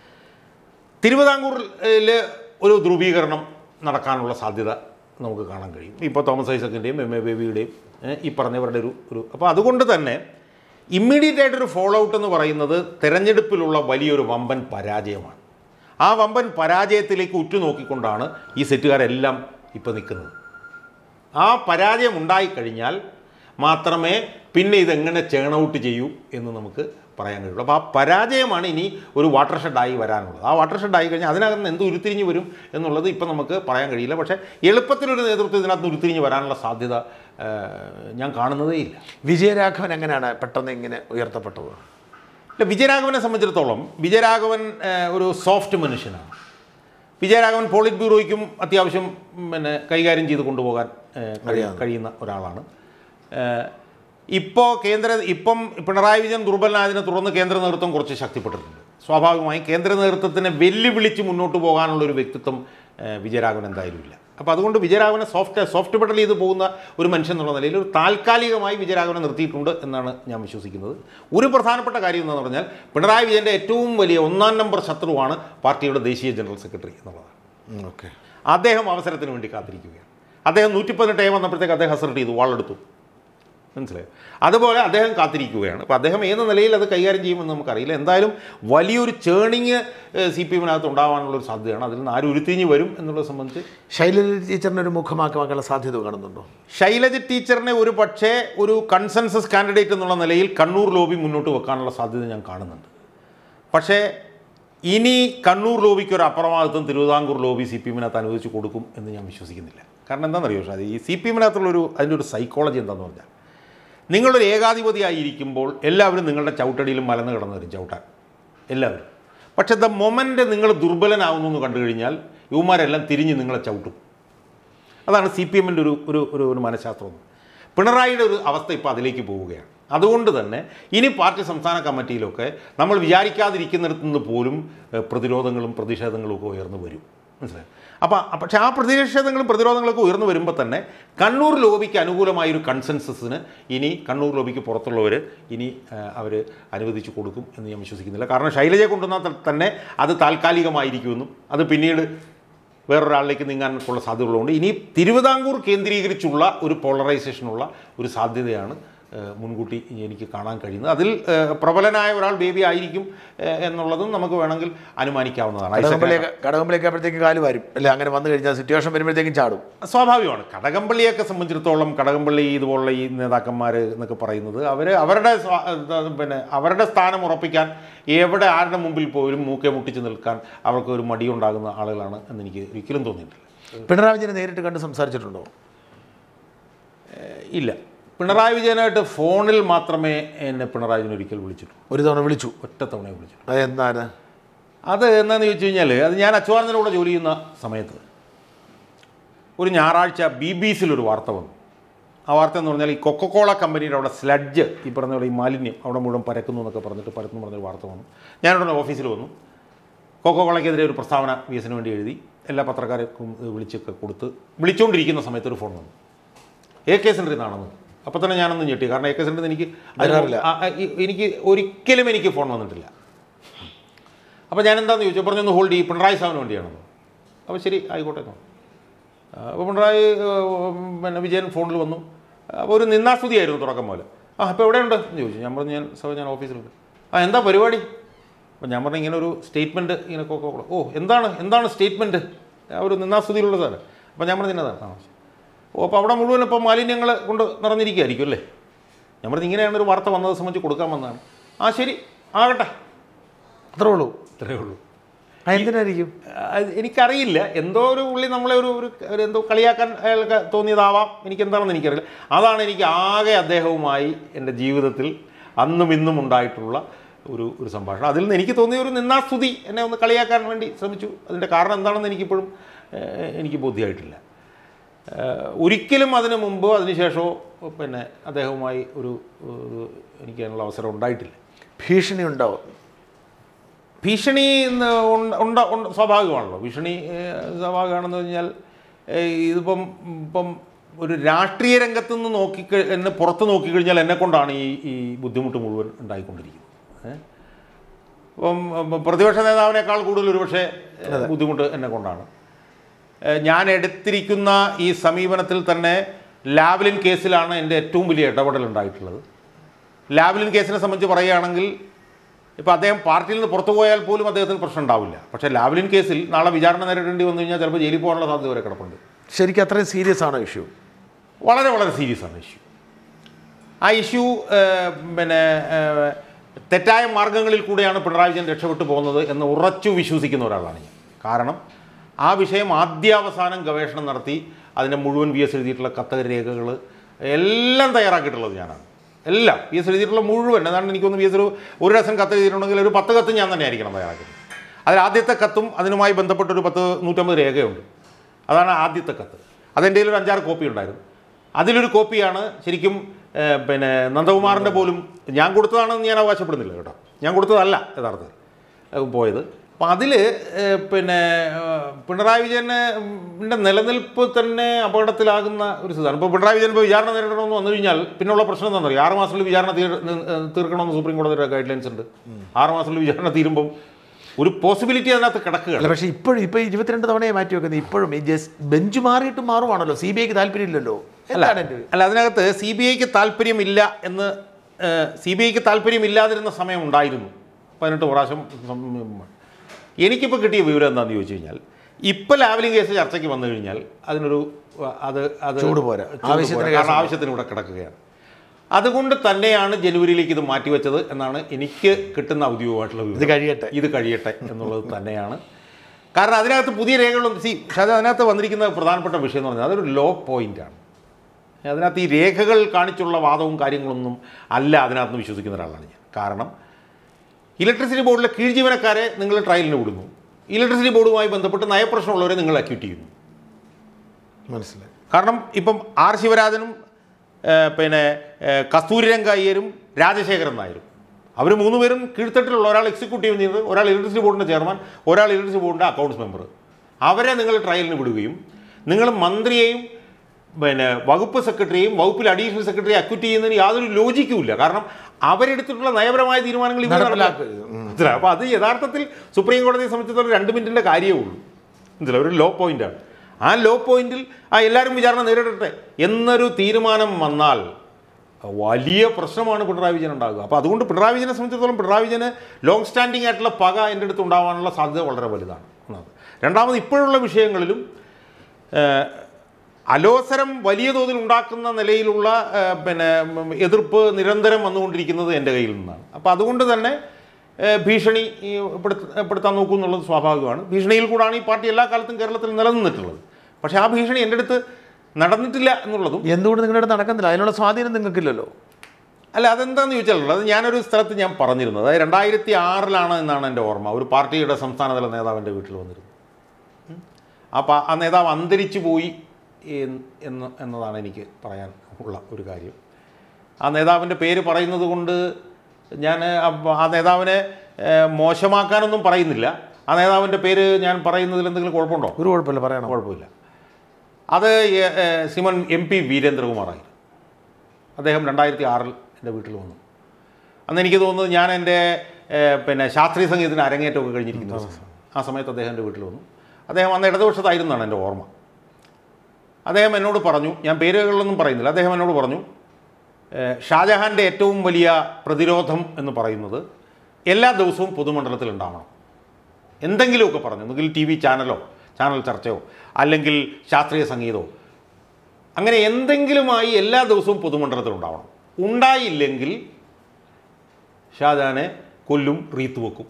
തിരുവിതാംകൂറിൽ ഒരു ധ്രുവീകരണം നടക്കാനുള്ള സാധ്യത നമുക്ക് കാണാൻ കഴിയും ഇപ്പോൾ തോമസ് ഐസക്കിൻ്റെയും എം എ ബേബിയുടെയും ഏഹ്, ഈ പറഞ്ഞവരുടെ ഒരു ഒരു അപ്പോൾ അതുകൊണ്ട് തന്നെ ഇമ്മീഡിയറ്റ് ആയിട്ടൊരു ഫോളോ ഔട്ട് എന്ന് പറയുന്നത് തെരഞ്ഞെടുപ്പിലുള്ള വലിയൊരു വമ്പൻ പരാജയമാണ് ആ വമ്പൻ പരാജയത്തിലേക്ക് ഉറ്റുനോക്കിക്കൊണ്ടാണ് ഈ സെറ്റുകാരെല്ലാം ഇപ്പോൾ നിൽക്കുന്നത് ആ പരാജയം ഉണ്ടായിക്കഴിഞ്ഞാൽ മാത്രമേ പിന്നെ ഇതെങ്ങനെ ചേൺ ഔട്ട് ചെയ്യൂ എന്ന് നമുക്ക് പറയാൻ കഴിയുള്ളൂ അപ്പോൾ ആ പരാജയമാണ് ഇനി ഒരു വാട്ടർ ഷെഡായി വരാനുള്ളത് ആ വാട്ടർ ഷെഡായി കഴിഞ്ഞാൽ അതിനകത്ത് നിന്ന് എന്ത് ഉരുത്തിരിഞ്ഞ് വരും എന്നുള്ളത് ഇപ്പം നമുക്ക് പറയാൻ കഴിയില്ല പക്ഷേ എളുപ്പത്തിലൊരു നേതൃത്വം ഇതിനകത്ത് നിന്ന് ഉരുത്തിരിഞ്ഞ് വരാനുള്ള സാധ്യത ആ, ഞാൻ കാണുന്നതേ ഇല്ല വിജയരാഘവൻ എങ്ങനെയാണ് പെട്ടെന്ന് ഇങ്ങനെ ഉയർത്തപ്പെട്ടത് ഇല്ല വിജയരാഘവനെ സംബന്ധിച്ചിടത്തോളം വിജയരാഘവൻ ആ, ഒരു സോഫ്റ്റ് മനുഷ്യനാണ് വിജയരാഘവൻ പോളിറ്റ് ബ്യൂറോയ്ക്കും അത്യാവശ്യം ഉം, പിന്നെ കൈകാര്യം ചെയ്ത് കൊണ്ടുപോകാൻ ആ, കഴി- കഴിയുന്ന ഒരാളാണ് ഇപ്പോൾ കേന്ദ്ര ഇപ്പം പിണറായി വിജയൻ ദുർബലനായതിനെ തുടർന്ന് കേന്ദ്ര നേതൃത്വം കുറച്ച് ശക്തിപ്പെട്ടിട്ടുണ്ട് സ്വാഭാവികമായും കേന്ദ്ര നേതൃത്വത്തിനെ വെല്ലുവിളിച്ച് മുന്നോട്ട് പോകാനുള്ള ഒരു വ്യക്തിത്വം ആ, വിജയരാഘവൻ എന്തായാലും ഇല്ല അപ്പോൾ അതുകൊണ്ട് വിജയരാഘവനെ സോഫ്റ്റ് സോഫ്റ്റ് പെഡൽ ചെയ്ത് പോകുന്ന ഒരു മനുഷ്യൻ എന്നുള്ള നിലയിൽ ഒരു താൽക്കാലികമായി വിജയരാഘവനെ നിർത്തിയിട്ടുണ്ട് എന്നാണ് ഞാൻ വിശ്വസിക്കുന്നത് ഒരു പ്രധാനപ്പെട്ട കാര്യം എന്ന് പറഞ്ഞാൽ പിണറായി വിജയൻ്റെ ഏറ്റവും വലിയ ഒന്നാം നമ്പർ ശത്രുവാണ് പാർട്ടിയുടെ ദേശീയ ജനറൽ സെക്രട്ടറി എന്നുള്ളതാണ് ഓക്കെ അദ്ദേഹം അവസരത്തിന് വേണ്ടി കാത്തിരിക്കുകയാണ് അദ്ദേഹം നൂറ്റി പതിനെട്ട് എ വന്നപ്പോഴത്തേക്ക് അദ്ദേഹം അസർട്ട് ചെയ്തു വാളെടുത്തു മനസ്സിലായോ അതുപോലെ അദ്ദേഹം കാത്തിരിക്കുകയാണ് അപ്പോൾ അദ്ദേഹം ഏത് നിലയിൽ അത് കൈകാര്യം ചെയ്യുമെന്ന് നമുക്കറിയില്ല എന്തായാലും വലിയൊരു ചേണിങ് സി പി എമ്മിനകത്ത് ഉണ്ടാവാനുള്ളൊരു സാധ്യതയാണ് അതിൽ നിന്ന് ആര് ഉരുത്തിരിഞ്ഞ് വരും എന്നുള്ളത് സംബന്ധിച്ച് ശൈലജ ടീച്ചറിനെ ഒരു മുഖമാക്കാനുള്ള സാധ്യത കാണുന്നുണ്ടോ ശൈലജ ടീച്ചറിനെ ഒരു പക്ഷേ ഒരു കൺസെൻസസ് കാൻഡിഡേറ്റ് എന്നുള്ള നിലയിൽ കണ്ണൂർ ലോബി മുന്നോട്ട് വെക്കാനുള്ള സാധ്യത ഞാൻ കാണുന്നുണ്ട് പക്ഷേ ഇനി കണ്ണൂർ ലോബിക്ക് ഒരു അപ്രമാദിത്വം തിരുവിതാംകൂർ ലോബി സി പി എമ്മിനകത്ത് അനുവദിച്ച് കൊടുക്കും എന്ന് ഞാൻ വിശ്വസിക്കുന്നില്ല കാരണം എന്താണെന്നറിയോ ഷാദി ഈ സി പി എമ്മിനകത്തുള്ളൊരു അതിൻ്റെ ഒരു സൈക്കോളജി എന്താണെന്ന് പറഞ്ഞാൽ നിങ്ങളൊരു ഏകാധിപതിയായിരിക്കുമ്പോൾ എല്ലാവരും നിങ്ങളുടെ ചവിട്ടടിയിലും മലന്ന് കിടന്നു വരും ചവിട്ടാൻ എല്ലാവരും പക്ഷേ ദ മൊമെൻ്റ് നിങ്ങൾ ദുർബലനാവുന്നു എന്ന് കണ്ടു കഴിഞ്ഞാൽ യുവമാരെല്ലാം തിരിഞ്ഞ് നിങ്ങളെ ചവിട്ടും അതാണ് സി പി എമ്മിൻ്റെ ഒരു ഒരു ഒരു ഒരു മനഃശാസ്ത്രം പിണറായിയുടെ ഒരു അവസ്ഥ ഇപ്പോൾ അതിലേക്ക് പോവുകയാണ് അതുകൊണ്ട് തന്നെ ഇനി പാർട്ടി സംസ്ഥാന കമ്മിറ്റിയിലൊക്കെ നമ്മൾ വിചാരിക്കാതിരിക്കുന്നിടത്തു നിന്ന് പോലും ഏഹ്, പ്രതിരോധങ്ങളും പ്രതിഷേധങ്ങളും ഒക്കെ ഉയർന്നു വരും മനസ്സിലായി അപ്പോൾ പക്ഷേ ആ പ്രതിഷേധങ്ങളും പ്രതിരോധങ്ങളൊക്കെ ഉയർന്നു വരുമ്പോൾ തന്നെ കണ്ണൂർ ലോബിക്ക് അനുകൂലമായ ഒരു കൺസെൻസസിന് ഇനി കണ്ണൂർ ലോബിക്ക് പുറത്തുള്ളവർ ഇനി അവർ അനുവദിച്ചു കൊടുക്കും എന്ന് ഞാൻ വിശ്വസിക്കുന്നില്ല കാരണം ശൈലജയെ കൊണ്ടുവന്നാൽ തന്നെ അത് താൽക്കാലികമായിരിക്കുമെന്നും അത് പിന്നീട് വേറൊരാളിലേക്ക് നീങ്ങാനുള്ള സാധ്യതകളുണ്ട് ഇനി തിരുവിതാംകൂർ കേന്ദ്രീകരിച്ചുള്ള ഒരു പോളറൈസേഷനുള്ള ഒരു സാധ്യതയാണ് ഏഹ്, മുൻകൂട്ടി എനിക്ക് കാണാൻ കഴിയുന്നത് അതിൽ ഏഹ്, പ്രബലനായ ഒരാൾ ബേബി ആയിരിക്കും ഏഹ്, എന്നുള്ളതും നമുക്ക് വേണമെങ്കിൽ അനുമാനിക്കാവുന്നതാണ് ഐസക് കടകംപള്ളിയൊക്കെ കടകംപള്ളിയൊക്കെ അപ്പോഴത്തേക്ക് കാല് വരും അല്ലെ അങ്ങനെ വന്നു കഴിഞ്ഞാൽ സിറ്റുവേഷൻ വരുമ്പോഴത്തേക്കും ചാടും സ്വാഭാവികമാണ് കടകംപള്ളിയൊക്കെ സംബന്ധിച്ചിടത്തോളം കടകംപള്ളി ഇതുപോലുള്ള ഈ നേതാക്കന്മാർ എന്നൊക്കെ പറയുന്നത് അവർ അവരുടെ സ്വാ- ഇത് പിന്നെ അവരുടെ സ്ഥാനം ഉറപ്പിക്കാൻ എവിടെ ആരുടെ മുമ്പിൽ പോലും മൂക്കെ മുട്ടിച്ച് നിൽക്കാൻ അവർക്ക് ഒരു മടിയുണ്ടാകുന്ന ആളുകളാണ് എന്ന് എനിക്ക് ഒരിക്കലും തോന്നിയിട്ടില്ല പിണറായി വിജയനെ നേരിട്ട് കണ്ട് സംസാരിച്ചിട്ടുണ്ടോ ഏഹ് ഇല്ല പിണറായി വിജയനായിട്ട് ഫോണിൽ മാത്രമേ എന്നെ പിണറായി വിജയൻ ഒരിക്കൽ വിളിച്ചിട്ടുള്ളൂ ഒരു തവണ വിളിച്ചു ഒറ്റ തവണ വിളിച്ചിട്ടുള്ളൂ അത് എന്താണ് അത് എന്താണെന്ന് ചോദിച്ചു കഴിഞ്ഞാൽ അത് ഞാൻ അച്യുതാനന്ദൻ്റെ കൂടെ ജോലി ചെയ്യുന്ന സമയത്ത് ഒരു ഞായറാഴ്ച ബി ബി സിയിലൊരു വാർത്ത വന്നു ആ വാർത്ത എന്ന് പറഞ്ഞാൽ ഈ കൊക്കക്കോള കമ്പനിയുടെ അവിടെ സ്ലഡ്ജ് ഈ പറഞ്ഞ പോലെ ഈ മാലിന്യം അവിടെ മുഴുവൻ പരക്കുന്നു എന്നൊക്കെ പറഞ്ഞിട്ട് പരത്തുന്നു പറഞ്ഞൊരു വാർത്ത വന്നു ഞാനിവിടെ ഓഫീസിൽ വന്നു കൊക്കക്കോളയ്ക്കെതിരെ ഒരു പ്രസ്താവന വി എസിന് വേണ്ടി എഴുതി എല്ലാ പത്രക്കാർക്കും ഇത് വിളിച്ചൊക്കെ കൊടുത്ത് വിളിച്ചുകൊണ്ടിരിക്കുന്ന സമയത്ത് ഒരു ഫോൺ വന്നു എ കെ സെൻറ്ററിൽ നിന്നാണെന്ന് അപ്പോൾ തന്നെ ഞാനൊന്ന് ഞെട്ടി കാരണം എ കെ സെൻറ്ററിൽ നിന്ന് എനിക്ക് അതിന് വരാറില്ല. ആ, ആ, ഈ- എനിക്ക് ഒരിക്കലും എനിക്ക് ഫോൺ വന്നിട്ടില്ല അപ്പോൾ ഞാൻ എന്താണെന്ന് ചോദിച്ചു പറഞ്ഞൊന്ന് ഹോൾഡ് ചെയ്യും പിണറായി സാറിന് വേണ്ടിയാണെന്ന് അപ്പോൾ ശരി ആയിക്കോട്ടെ എന്ന് പറഞ്ഞു. ആ, അപ്പോൾ പിണറായി ഏഹ്, പിന്നെ വിജയൻ ഫോണിൽ വന്നു അപ്പോൾ ഒരു നിന്നാസ്തുതിയായിരുന്നു തുടക്കം പോലെ ആ അപ്പോൾ എവിടെയുണ്ട് എന്ന് ചോദിച്ചു ഞാൻ പറഞ്ഞു ഞാൻ സാർ ഞാൻ ഓഫീസിലുണ്ട് ആ എന്താ പരിപാടി അപ്പോൾ ഞാൻ പറഞ്ഞു ഇങ്ങനെ ഒരു സ്റ്റേറ്റ്മെൻറ്റ് ഇങ്ങനെ കൊക്കോ ഓ എന്താണ് എന്താണ് സ്റ്റേറ്റ്മെൻറ്റ് ആ ഒരു നിന്നാസ്തുതിയിലുള്ള സാധനം അപ്പോൾ ഞാൻ പറഞ്ഞു ഇന്നതാണ് ആ ഓ അപ്പോൾ അവിടെ മുഴുവൻ ഇപ്പോൾ മാലിന്യങ്ങൾ കൊണ്ട് നിറഞ്ഞിരിക്കുകയായിരിക്കും അല്ലേ ഞാൻ പറഞ്ഞു ഇങ്ങനെയാണ് ഒരു വാർത്ത വന്നത് സംബന്ധിച്ച് കൊടുക്കാൻ വന്നതാണ് ആ ശരി ആകട്ടെ അത്രേ ഉള്ളൂ ഇത്രയേ ഉള്ളൂ ആ എന്തിനായിരിക്കും അത് എനിക്കറിയില്ല എന്തോ ഒരു പുള്ളി നമ്മളെ ഒരു ഒരു ഒരു എന്തോ കളിയാക്കാൻ അയാൾക്ക് തോന്നിയതാവാം എനിക്ക് എന്താണെന്ന് എനിക്കറിയില്ല അതാണ് എനിക്ക് ആകെ അദ്ദേഹവുമായി എൻ്റെ ജീവിതത്തിൽ അന്നും ഇന്നും ഉണ്ടായിട്ടുള്ള ഒരു ഒരു സംഭാഷണം അതിൽ നിന്ന് എനിക്ക് തോന്നിയ ഒരു നിന്നാസ്തുതി എന്നെ ഒന്ന് കളിയാക്കാൻ വേണ്ടി ശ്രമിച്ചു അതിൻ്റെ കാരണം എന്താണെന്ന് എനിക്കിപ്പോഴും ഏഹ്, എനിക്ക് ബോധ്യമായിട്ടില്ല ഏഹ്, ഒരിക്കലും അതിന് മുമ്പോ അതിനുശേഷമോ പിന്നെ അദ്ദേഹവുമായി ഒരു ഒരു എനിക്ക് അതിനുള്ള അവസരം ഉണ്ടായിട്ടില്ല ഭീഷണി ഉണ്ടാവും ഭീഷണി എന്ന് ഉണ്ട- ഉണ്ട് ഉണ്ട് സ്വാഭാവികമാണല്ലോ ഭീഷണി ഏഹ്, സ്വാഭാവികമാണെന്ന് കഴിഞ്ഞാൽ ഏഹ്, ഇതിപ്പം ഇപ്പം ഒരു രാഷ്ട്രീയ രംഗത്ത് നിന്ന് നോക്കി എന്നെ പുറത്ത് നോക്കിക്കഴിഞ്ഞാൽ എന്നെ കൊണ്ടാണ് ഈ ഈ ബുദ്ധിമുട്ട് മുഴുവൻ ഉണ്ടായിക്കൊണ്ടിരിക്കുന്നത് ഏഹ്? ഇപ്പം ഉം, പ്രതിപക്ഷ നേതാവിനേക്കാൾ കൂടുതൽ ഒരുപക്ഷെ ഏഹ്, ബുദ്ധിമുട്ട് എന്നെ കൊണ്ടാണ് ഏഹ്, ഞാൻ എടുത്തിരിക്കുന്ന ഈ സമീപനത്തിൽ തന്നെ ലാവ്ലിൻ കേസിലാണ് എൻ്റെ ഏറ്റവും വലിയ ഇടപെടൽ ഉണ്ടായിട്ടുള്ളത് ലാവ്ലിൻ കേസിനെ സംബന്ധിച്ച് പറയുകയാണെങ്കിൽ ഇപ്പോൾ അദ്ദേഹം പാർട്ടിയിൽ നിന്ന് പുറത്തു പോയാൽ പോലും അദ്ദേഹത്തിന് പ്രശ്നം ഉണ്ടാവില്ല പക്ഷേ ലാവ്ലിൻ കേസിൽ നാളെ വിചാരണ നേരിടേണ്ടി വന്നു കഴിഞ്ഞാൽ ചിലപ്പോൾ ജയിലിൽ പോകാനുള്ള സാധ്യത വരെ കിടപ്പുണ്ട് ശരിക്കും അത്രയും സീരിയസ് ആണോ ഇഷ്യൂ വളരെ വളരെ സീരിയസ് ആണ് ഇഷ്യൂ ആ ഇഷ്യൂ പിന്നെ ഏഹ്, തെറ്റായ മാർഗങ്ങളിൽ കൂടെയാണ് പിണറായി വിജയൻ രക്ഷപ്പെട്ടു പോകുന്നത് എന്ന് ഉറച്ചു വിശ്വസിക്കുന്ന ഒരാളാണ് ഞാൻ കാരണം ആ വിഷയം ആദ്യാവസാനം ഗവേഷണം നടത്തി അതിൻ്റെ മുഴുവൻ വി എസ് എഴുതിയിട്ടുള്ള കത്ത് രേഖകൾ എല്ലാം തയ്യാറാക്കിയിട്ടുള്ളത് ഞാനാണ് എല്ലാം വി എസ് എഴുതിയിട്ടുള്ള മുഴുവൻ അതാണ് എനിക്കൊന്ന് വി എസ് ഒരു ഒരു ഡസൻ കത്ത് എഴുതിയിട്ടുണ്ടെങ്കിൽ ഒരു പത്ത് കത്ത് ഞാൻ തന്നെ ആയിരിക്കണം തയ്യാറാക്കുന്നത് അതിൽ ആദ്യത്തെ കത്തും അതിനുമായി ബന്ധപ്പെട്ട ഒരു പത്ത് നൂറ്റമ്പത് രേഖയുണ്ട് അതാണ് ആദ്യത്തെ കത്ത് അതെൻ്റെ ഒരു അഞ്ചാറ് കോപ്പി ഉണ്ടായിരുന്നു അതിലൊരു കോപ്പിയാണ് ശരിക്കും ഏഹ്, പിന്നെ നന്ദകുമാറിൻ്റെ പോലും ഞാൻ കൊടുത്തതാണെന്ന് ഞാൻ അവകാശപ്പെടുന്നില്ല കേട്ടോ ഞാൻ കൊടുത്തതല്ല യഥാർത്ഥത്തിൽ ഏഹ്, പോയത് അപ്പം അതിൽ പിന്നെ ഏഹ്, പിണറായി വിജയനെ ൻ്റെ നിലനിൽപ്പ് തന്നെ അപകടത്തിലാകുന്ന ഒരു സ്ഥിതിയാണ് ഇപ്പോൾ പിണറായി വിജയൻ ഇപ്പോൾ വിചാരണ നേരിടണമെന്ന് വന്നു കഴിഞ്ഞാൽ പിന്നെയുള്ള പ്രശ്നം എന്താണെന്ന് അറിയാം ആറ് മാസത്തിൽ വിചാരണ തീർ ഏഹ്, തീർക്കണമെന്ന് സുപ്രീം കോടതിയുടെ ഗൈഡ് ലൈൻസ് ഉണ്ട് ആറ് മാസത്തിൽ വിചാരണ തീരുമ്പം ഒരു പോസിബിലിറ്റി അതിനകത്ത് കിടക്കുകയാണ് അല്ല പക്ഷേ ഇപ്പോഴും ഇപ്പോൾ ഇരുപത്തിരണ്ട് തവണയെ മാറ്റി വെക്കുന്നത് ഇപ്പോഴും ഈ ജസ്റ്റ് ബെഞ്ച് മാറിയിട്ട് മാറുവാണല്ലോ സി ബി ഐക്ക് താല്പര്യമില്ലല്ലോ എന്താണ് എൻ്റെ അല്ല അതിനകത്ത് സി ബി ഐക്ക് താല്പര്യമില്ല എന്ന് സി ബി ഐക്ക് താല്പര്യമില്ലാതിരുന്ന സമയം ഉണ്ടായിരുന്നു പതിനെട്ട് പ്രാവശ്യം സം- എനിക്കിപ്പോൾ കിട്ടിയ വിവരം എന്താണെന്ന് ചോദിച്ചു കഴിഞ്ഞാൽ ഇപ്പോൾ ലാവലിംഗ് കേസ് ചർച്ചയ്ക്ക് വന്നു കഴിഞ്ഞാൽ അതിനൊരു അഹ്, അത് അത് ചൂട് പോരാ. ചൂട് ആവശ്യത്തിന് പോരാ. കാരണം ആവശ്യത്തിന് ഇവിടെ കിടക്കുകയാണ് അതുകൊണ്ട് തന്നെയാണ് ജനുവരിയിലേക്ക് ഇത് മാറ്റിവെച്ചത് എന്നാണ് എനിക്ക് കിട്ടുന്ന ഔദ്യോഗികമായിട്ടുള്ള ഇത് വിവരം കഴിയട്ടെ ഇത് കഴിയട്ടെ എന്നുള്ളത് തന്നെയാണ് കാരണം അതിനകത്ത് പുതിയ രേഖകളൊന്നും സി പക്ഷേ അത് അതിനകത്ത് വന്നിരിക്കുന്ന പ്രധാനപ്പെട്ട വിഷയം എന്ന് പറഞ്ഞാൽ അതൊരു ലോ പോയിൻ്റാണ് അതിനകത്ത് ഈ രേഖകൾ കാണിച്ചുള്ള വാദവും കാര്യങ്ങളൊന്നും അല്ല അതിനകത്ത് നിന്ന് വിശ്വസിക്കുന്ന ഒരാളാണ് ഞാൻ കാരണം ഇലക്ട്രിസിറ്റി ബോർഡിലെ കീഴ് ജീവനക്കാരെ നിങ്ങൾ ട്രയലിന് വിടുന്നു ഇലക്ട്രിസിറ്റി ബോർഡുമായി ബന്ധപ്പെട്ട് നയപ്രശ്നമുള്ളവരെ നിങ്ങൾ അക്യൂട്ട് ചെയ്യുന്നു മനസ്സിലായി കാരണം ഇപ്പം ആർ ശിവരാജനും ഏഹ്, പിന്നെ ഏഹ്, കസ്തൂരിരംഗ അയ്യരും രാജശേഖരൻ നായരും അവർ മൂന്ന് പേരും കീഴ്ത്തട്ടിലുള്ള ഒരാൾ എക്സിക്യൂട്ടീവ് എഞ്ചിനീയർ ഒരാൾ ഇലക്ട്രിസിറ്റി ബോർഡിൻ്റെ ചെയർമാൻ ഒരാൾ ഇലക്ട്രിസിറ്റി ബോർഡിൻ്റെ അക്കൗണ്ട്സ് മെമ്പർ അവരെ നിങ്ങൾ ട്രയലിന് വിടുകയും നിങ്ങൾ മന്ത്രിയെയും പിന്നെ വകുപ്പ് സെക്രട്ടറിയെയും വകുപ്പിൽ അഡീഷണൽ സെക്രട്ടറിയെ അക്യൂറ്റ് ചെയ്യുന്നതിന് യാതൊരു ലോജിക്കുമില്ല കാരണം അവരെടുത്തിട്ടുള്ള നയപരമായ തീരുമാനങ്ങൾ ഇവർ നടപ്പിലാക്കരുത്. മനസ്സിലായി അപ്പോൾ അത് യഥാർത്ഥത്തിൽ സുപ്രീം കോടതിയെ സംബന്ധിച്ചിടത്തോളം രണ്ട് മിനിറ്റിൻ്റെ കാര്യമേ ഉള്ളൂ മനസ്സിലായി ഒരു ലോ പോയിന്റാണ് ആ ലോ പോയിന്റിൽ ആ എല്ലാവരും വിചാരണ നേരിടട്ടെ എന്നൊരു തീരുമാനം വന്നാൽ വലിയ പ്രശ്നമാണ് പിണറായി വിജയൻ ഉണ്ടാകുക അപ്പോൾ അതുകൊണ്ട് പിണറായി വിജയനെ സംബന്ധിച്ചിടത്തോളം പിണറായി വിജയന് ലോങ് സ്റ്റാൻഡിംഗ് ആയിട്ടുള്ള പക എൻ്റെ അടുത്ത് ഉണ്ടാവാനുള്ള സാധ്യത വളരെ വലുതാണ് ഒന്നാമത് രണ്ടാമത് ഇപ്പോഴുള്ള വിഷയങ്ങളിലും ഏഹ്, അലോസരം വലിയ തോതിൽ ഉണ്ടാക്കുന്ന നിലയിലുള്ള ഏഹ്, പിന്നെ ഉം, എതിർപ്പ് നിരന്തരം വന്നുകൊണ്ടിരിക്കുന്നത് എൻ്റെ കയ്യിൽ നിന്നാണ് അപ്പോൾ അതുകൊണ്ട് തന്നെ ഏഹ്, ഭീഷണി ഈ പെടുത്ത- പെടുത്താൻ നോക്കൂ എന്നുള്ളത് സ്വാഭാവികമാണ് ഭീഷണിയിൽ കൂടാണ് ഈ പാർട്ടി എല്ലാ കാലത്തും കേരളത്തിൽ നിലനിന്നിട്ടുള്ളത് പക്ഷേ ആ ഭീഷണി എൻ്റെ അടുത്ത് നടന്നിട്ടില്ല എന്നുള്ളതും എന്തുകൊണ്ട് നിങ്ങളുടെ അടുത്ത് നടക്കുന്നില്ല അതിനുള്ള സ്വാധീനം നിങ്ങൾക്കില്ലല്ലോ അല്ല അതെന്താണെന്ന് ചോദിച്ചാലുള്ളത് അത് ഞാനൊരു സ്ഥലത്ത് ഞാൻ പറഞ്ഞിരുന്നത് അതായത് രണ്ടായിരത്തി ആറിലാണ് എന്നാണ് എൻ്റെ ഓർമ്മ ഒരു പാർട്ടിയുടെ സംസ്ഥാനതല നേതാവിൻ്റെ വീട്ടിൽ വന്നിരുന്നത് അപ്പോൾ ആ നേതാവ് അന്തരിച്ചു പോയി എന്ന് എന്ന് എന്നതാണ് എനിക്ക് പറയാൻ ഉള്ള ഒരു കാര്യം ആ നേതാവിൻ്റെ പേര് പറയുന്നത് കൊണ്ട് ഞാൻ ആ- ആ നേതാവിനെ ഏഹ്, മോശമാക്കാനൊന്നും പറയുന്നില്ല ആ നേതാവിൻ്റെ പേര് ഞാൻ പറയുന്നതിൽ എന്തെങ്കിലും കുഴപ്പമുണ്ടോ ഒരു കുഴപ്പമില്ല പറയണം കുഴപ്പമില്ല അത് ഏ- ഏ, ശ്രീമൻ എം പി വീരേന്ദ്രകുമാറായിരുന്നു അദ്ദേഹം രണ്ടായിരത്തി ആറിൽ എൻ്റെ വീട്ടിൽ വന്നു അന്ന് എനിക്ക് തോന്നുന്നത് ഞാൻ എൻ്റെ ഏ, പിന്നെ ശാസ്ത്രീയ സംഗീതത്തിന് അരങ്ങേറ്റമൊക്കെ കഴിഞ്ഞിരിക്കുന്ന ദിവസം ആ സമയത്ത് അദ്ദേഹം എൻ്റെ വീട്ടിൽ വന്നു അദ്ദേഹം അന്ന് ഇടതുപക്ഷത്തായിരുന്നാണ് എൻ്റെ ഓർമ്മ അദ്ദേഹം എന്നോട് പറഞ്ഞു ഞാൻ പേരുകളൊന്നും പറയുന്നില്ല അദ്ദേഹം എന്നോട് പറഞ്ഞു ഏ, ഷാജഹാൻ്റെ ഏറ്റവും വലിയ പ്രതിരോധം എന്ന് പറയുന്നത് എല്ലാ ദിവസവും പൊതുമണ്ഡലത്തിൽ ഉണ്ടാവണം എന്തെങ്കിലുമൊക്കെ പറഞ്ഞു ഒന്നുകിൽ ടി വി ചാനലോ ചാനൽ ചർച്ചയോ അല്ലെങ്കിൽ ശാസ്ത്രീയ സംഗീതമോ അങ്ങനെ എന്തെങ്കിലുമായി എല്ലാ ദിവസവും പൊതുമണ്ഡലത്തിൽ ഉണ്ടാവണം ഉണ്ടായില്ലെങ്കിൽ ഷാജഹാനെ കൊല്ലും റീത്ത് വെക്കും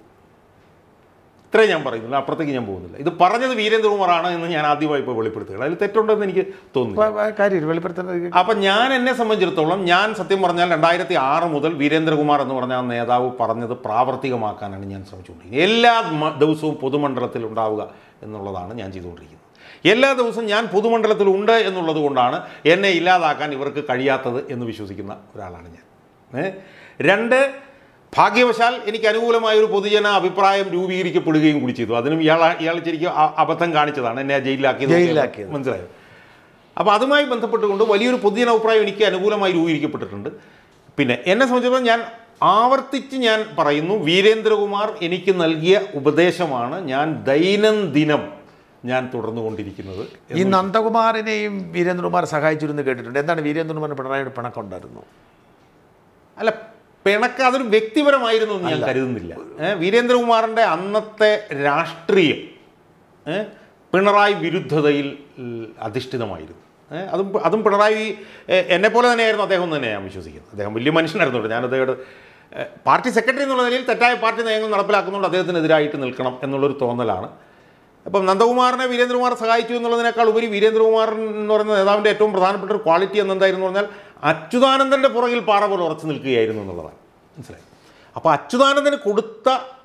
ഇത്രേ ഞാൻ പറയുന്നില്ല അപ്പുറത്തേക്ക് ഞാൻ പോകുന്നില്ല ഇത് പറഞ്ഞത് വീരേന്ദ്രകുമാറാണ് എന്ന് ഞാൻ ആദ്യമായി ഇപ്പോൾ വെളിപ്പെടുത്തുകയാണ് അതിൽ തെറ്റുണ്ടെന്ന് എനിക്ക് തോന്നുന്നു കാര്യം വെളിപ്പെടുത്തേണ്ടത് അപ്പം ഞാൻ എന്നെ സംബന്ധിച്ചിടത്തോളം ഞാൻ സത്യം പറഞ്ഞാൽ രണ്ടായിരത്തി ആറ് മുതൽ വീരേന്ദ്രകുമാർ എന്ന് പറഞ്ഞ ആ നേതാവ് പറഞ്ഞത് പ്രാവർത്തികമാക്കാനാണ് ഞാൻ ശ്രമിച്ചുകൊണ്ടിരിക്കുന്നത് എല്ലാ മ- ദിവസവും പൊതുമണ്ഡലത്തിൽ ഉണ്ടാവുക എന്നുള്ളതാണ് ഞാൻ ചെയ്തുകൊണ്ടിരിക്കുന്നത് എല്ലാ ദിവസവും ഞാൻ പൊതുമണ്ഡലത്തിൽ ഉണ്ട് എന്നുള്ളത് കൊണ്ടാണ് എന്നെ ഇല്ലാതാക്കാൻ ഇവർക്ക് കഴിയാത്തത് എന്ന് വിശ്വസിക്കുന്ന ഒരാളാണ് ഞാൻ ഏ? രണ്ട് ഭാഗ്യവശാൽ എനിക്ക് അനുകൂലമായ ഒരു പൊതുജന അഭിപ്രായം രൂപീകരിക്കപ്പെടുകയും കൂടി ചെയ്തു അതിനും ഇയാൾ ഇയാൾ ശരിക്കും അ- അബദ്ധം കാണിച്ചതാണ് എന്നെ ജയിലിലാക്കിയത് ജയിലിലാക്കിയത്. മനസ്സിലായോ അപ്പോൾ അതുമായി ബന്ധപ്പെട്ടുകൊണ്ട് വലിയൊരു പൊതുജന അഭിപ്രായം എനിക്ക് അനുകൂലമായി രൂപീകരിക്കപ്പെട്ടിട്ടുണ്ട് പിന്നെ എന്നെ സംബന്ധിച്ചിടത്തോളം ഞാൻ ആവർത്തിച്ച് ഞാൻ പറയുന്നു വീരേന്ദ്രകുമാർ എനിക്ക് നൽകിയ ഉപദേശമാണ് ഞാൻ ദൈനംദിനം ഞാൻ തുടർന്നുകൊണ്ടിരിക്കുന്നത് ഈ നന്ദകുമാറിനെയും വീരേന്ദ്രകുമാർ സഹായിച്ചിരുന്നു കേട്ടിട്ടുണ്ട് എന്താണ് വീരേന്ദ്രകുമാറിന് പിണറായിയുടെ പിണക്കം ഉണ്ടായിരുന്നു അല്ല പിണക്ക് അതൊരു വ്യക്തിപരമായിരുന്നു എന്ന് ഞാൻ കരുതുന്നില്ല ഏ, വീരേന്ദ്രകുമാറിൻ്റെ അന്നത്തെ രാഷ്ട്രീയം ഏ, പിണറായി വിരുദ്ധതയിൽ ഉം, അധിഷ്ഠിതമായിരുന്നു ഏ, അതും അതും പിണറായി ഏ, എന്നെപ്പോലെ തന്നെയായിരുന്നു അദ്ദേഹം തന്നെ ഞാൻ വിശ്വസിക്കുന്നത് അദ്ദേഹം വലിയ മനുഷ്യനായിരുന്നു കേട്ടോ. ഞാൻ അദ്ദേഹം പാർട്ടി സെക്രട്ടറി എന്നുള്ള നിലയിൽ തെറ്റായ പാർട്ടി നയങ്ങൾ നടപ്പിലാക്കുന്നുണ്ട് അദ്ദേഹത്തിനെതിരായിട്ട് നിൽക്കണം എന്നുള്ളൊരു തോന്നലാണ് അപ്പം നന്ദകുമാറിനെ വീരേന്ദ്രകുമാർ സഹായിച്ചു എന്നുള്ളതിനേക്കാൾ ഉപരി വീരേന്ദ്രകുമാർ എന്ന് പറയുന്ന നേതാവിൻ്റെ ഏറ്റവും പ്രധാനപ്പെട്ട ഒരു ക്വാളിറ്റി എന്നെന്തായിരുന്നു പറഞ്ഞാൽ അച്യുതാനന്ദൻ്റെ പുറകിൽ പാറ പോലെ ഉറച്ചു നിൽക്കുകയായിരുന്നു എന്നുള്ളതാണ് മനസ്സിലായി അപ്പോൾ അച്യുതാനന്ദന് കൊടുത്ത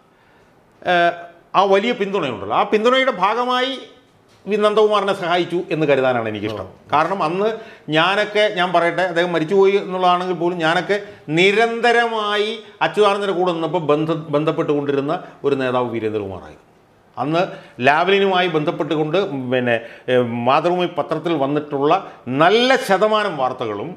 ഏഹ്, ആ വലിയ പിന്തുണയുണ്ടല്ലോ ആ പിന്തുണയുടെ ഭാഗമായി വി നന്ദകുമാറിനെ സഹായിച്ചു എന്ന് കരുതാനാണ് എനിക്കിഷ്ടം കാരണം അന്ന് ഞാനൊക്കെ ഞാൻ പറയട്ടെ അദ്ദേഹം മരിച്ചുപോയി എന്നുള്ളതാണെങ്കിൽ പോലും ഞാനൊക്കെ നിരന്തരമായി അച്യുതാനന്ദൻ്റെ കൂടെ നിന്നപ്പോൾ ബന്ധ ബന്ധപ്പെട്ടുകൊണ്ടിരുന്ന ഒരു നേതാവ് വീരേന്ദ്രകുമാറായിരുന്നു അന്ന് ലാവലിനുമായി ബന്ധപ്പെട്ടുകൊണ്ട് പിന്നെ ഏഹ്, മാതൃഭൂമി പത്രത്തിൽ വന്നിട്ടുള്ള നല്ല ശതമാനം വാർത്തകളും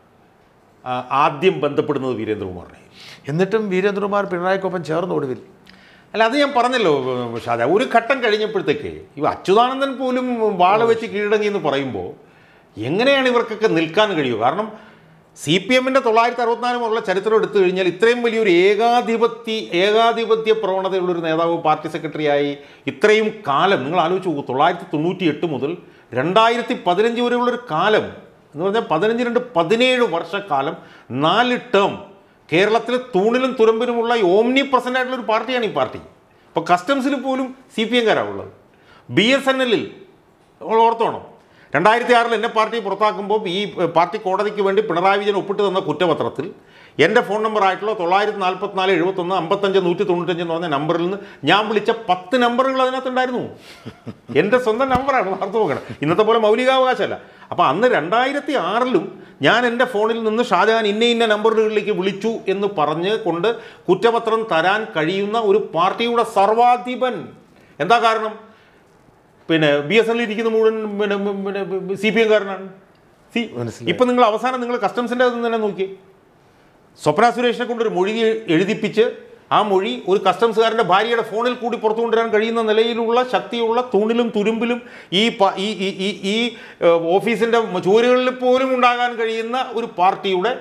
ആ, ആദ്യം ബന്ധപ്പെടുന്നത് വീരേന്ദ്രകുമാറിനെ എന്നിട്ടും വീരേന്ദ്രകുമാർ പിണറായിക്കൊപ്പം ചേർന്ന് ഒടുവിൽ അല്ല അത് ഞാൻ പറഞ്ഞല്ലോ ഷാജ ഒരു ഘട്ടം കഴിഞ്ഞപ്പോഴത്തേക്ക് ഇവ അച്യുതാനന്ദൻ പോലും വാള വെച്ച് കീഴടങ്ങി എന്ന് പറയുമ്പോൾ എങ്ങനെയാണ് ഇവർക്കൊക്കെ നിൽക്കാൻ കഴിയുക കാരണം സി പി എമ്മിൻ്റെ തൊള്ളായിരത്തി അറുപത്തിനാല് മുതലുള്ള ചരിത്രം എടുത്തു കഴിഞ്ഞാൽ ഇത്രയും വലിയൊരു ഏകാധിപത്യ ഏകാധിപത്യ പ്രവണതയുള്ളൊരു നേതാവ് പാർട്ടി സെക്രട്ടറിയായി ഇത്രയും കാലം നിങ്ങൾ ആലോചിച്ച് നോക്കൂ തൊള്ളായിരത്തി തൊണ്ണൂറ്റി എട്ട് മുതൽ രണ്ടായിരത്തി പതിനഞ്ച് വരെയുള്ളൊരു കാലം എന്ന് പറഞ്ഞാൽ പതിനഞ്ച് രണ്ട് പതിനേഴ് വർഷക്കാലം നാല് ടേം കേരളത്തിൽ തൂണിലും തുരമ്പിലുമുള്ള ഓംനി പ്രസൻ്റ് ആയിട്ടുള്ള ഒരു പാർട്ടിയാണ് ഈ പാർട്ടി ഇപ്പോൾ കസ്റ്റംസിൽ പോലും സി പി എംകാരാണ് ഉള്ളത് ബി എസ് എൻ എല്ലിൽ ഓർത്തോണം രണ്ടായിരത്തി ആറിൽ എന്നെ പാർട്ടി പുറത്താക്കുമ്പോൾ ഈ പാർട്ടി കോടതിക്ക് വേണ്ടി പിണറായി വിജയൻ ഒപ്പിട്ട് തന്ന കുറ്റപത്രത്തിൽ എൻ്റെ ഫോൺ നമ്പർ ആയിട്ടുള്ള തൊള്ളായിരത്തി നാൽപ്പത്തിനാല് എഴുപത്തൊന്ന് അമ്പത്തഞ്ച് നൂറ്റി തൊണ്ണൂറ്റഞ്ച് എന്ന് പറഞ്ഞ നമ്പറിൽ നിന്ന് ഞാൻ വിളിച്ച പത്ത് നമ്പറുകൾ അതിനകത്തുണ്ടായിരുന്നു എൻ്റെ സ്വന്തം നമ്പറാണ് വാർത്ത നോക്കണം ഇന്നത്തെ പോലെ മൗലികാവകാശമല്ല അപ്പോൾ അന്ന് രണ്ടായിരത്തി ആറിലും ഞാൻ എൻ്റെ ഫോണിൽ നിന്ന് ഷാജഹാൻ ഇന്ന ഇന്ന നമ്പറുകളിലേക്ക് വിളിച്ചു എന്ന് പറഞ്ഞ് കൊണ്ട് കുറ്റപത്രം തരാൻ കഴിയുന്ന ഒരു പാർട്ടിയുടെ സർവാധിപൻ എന്താ കാരണം പിന്നെ ബി എസ് എന്നിൽ ഇരിക്കുന്ന മുഴുവൻ പിന്നെ പിന്നെ സി പി എംകാരനാണ് സി മനസ്സിലായി. ഇപ്പം നിങ്ങൾ അവസാനം നിങ്ങൾ കസ്റ്റംസിൻ്റെ അത് തന്നെ നോക്കി സ്വപ്ന സുരേഷിനെ കൊണ്ടൊരു മൊഴി എഴുതിപ്പിച്ച് ആ മൊഴി ഒരു കസ്റ്റംസുകാരൻ്റെ ഭാര്യയുടെ ഫോണിൽ കൂടി പുറത്തു കൊണ്ടുവരാൻ കഴിയുന്ന നിലയിലുള്ള ശക്തിയുള്ള തൂണിലും തുരുമ്പിലും ഈ പ- ഈ ഈ ഈ ഈ ഏഹ്, ഓഫീസിൻ്റെ ചുവരുകളിൽ പോലും ഉണ്ടാകാൻ കഴിയുന്ന ഒരു പാർട്ടിയുടെ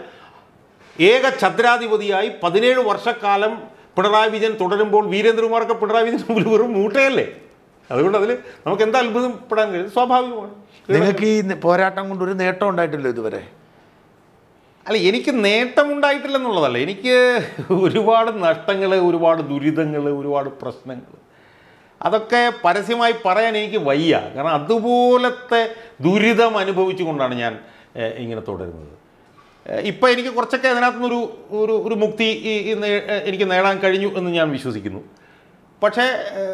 ഏക ഛദ്രാധിപതിയായി പതിനേഴ് വർഷക്കാലം പിണറായി വിജയൻ തുടരുമ്പോൾ വീരേന്ദ്രകുമാർക്ക് പിണറായി വിജയൻ മുമ്പിൽ വെറും മൂട്ടയല്ലേ അതുകൊണ്ട് അതിൽ നമുക്ക് എന്താ അത്ഭുതപ്പെടാൻ കഴിയും സ്വാഭാവികമാണ് നിങ്ങൾക്ക് ഈ പോരാട്ടം കൊണ്ട് ഒരു നേട്ടം ഉണ്ടായിട്ടില്ലോ ഇതുവരെ അല്ല എനിക്ക് നേട്ടമുണ്ടായിട്ടില്ലെന്നുള്ളതല്ല എനിക്ക് ഒരുപാട് നഷ്ടങ്ങൾ ഒരുപാട് ദുരിതങ്ങൾ ഒരുപാട് പ്രശ്നങ്ങൾ അതൊക്കെ പരസ്യമായി പറയാൻ എനിക്ക് വയ്യ കാരണം അതുപോലത്തെ ദുരിതം അനുഭവിച്ചുകൊണ്ടാണ് ഞാൻ ഏഹ്, ഇങ്ങനെ തുടരുന്നത് ഏഹ്, ഇപ്പം എനിക്ക് കുറച്ചൊക്കെ അതിനകത്തുനിന്നൊരു ഒരു ഒരു മുക്തി ഈ ഈ നേ- ഏഹ്, എനിക്ക് നേടാൻ കഴിഞ്ഞു എന്ന് ഞാൻ വിശ്വസിക്കുന്നു പക്ഷേ ഏഹ്,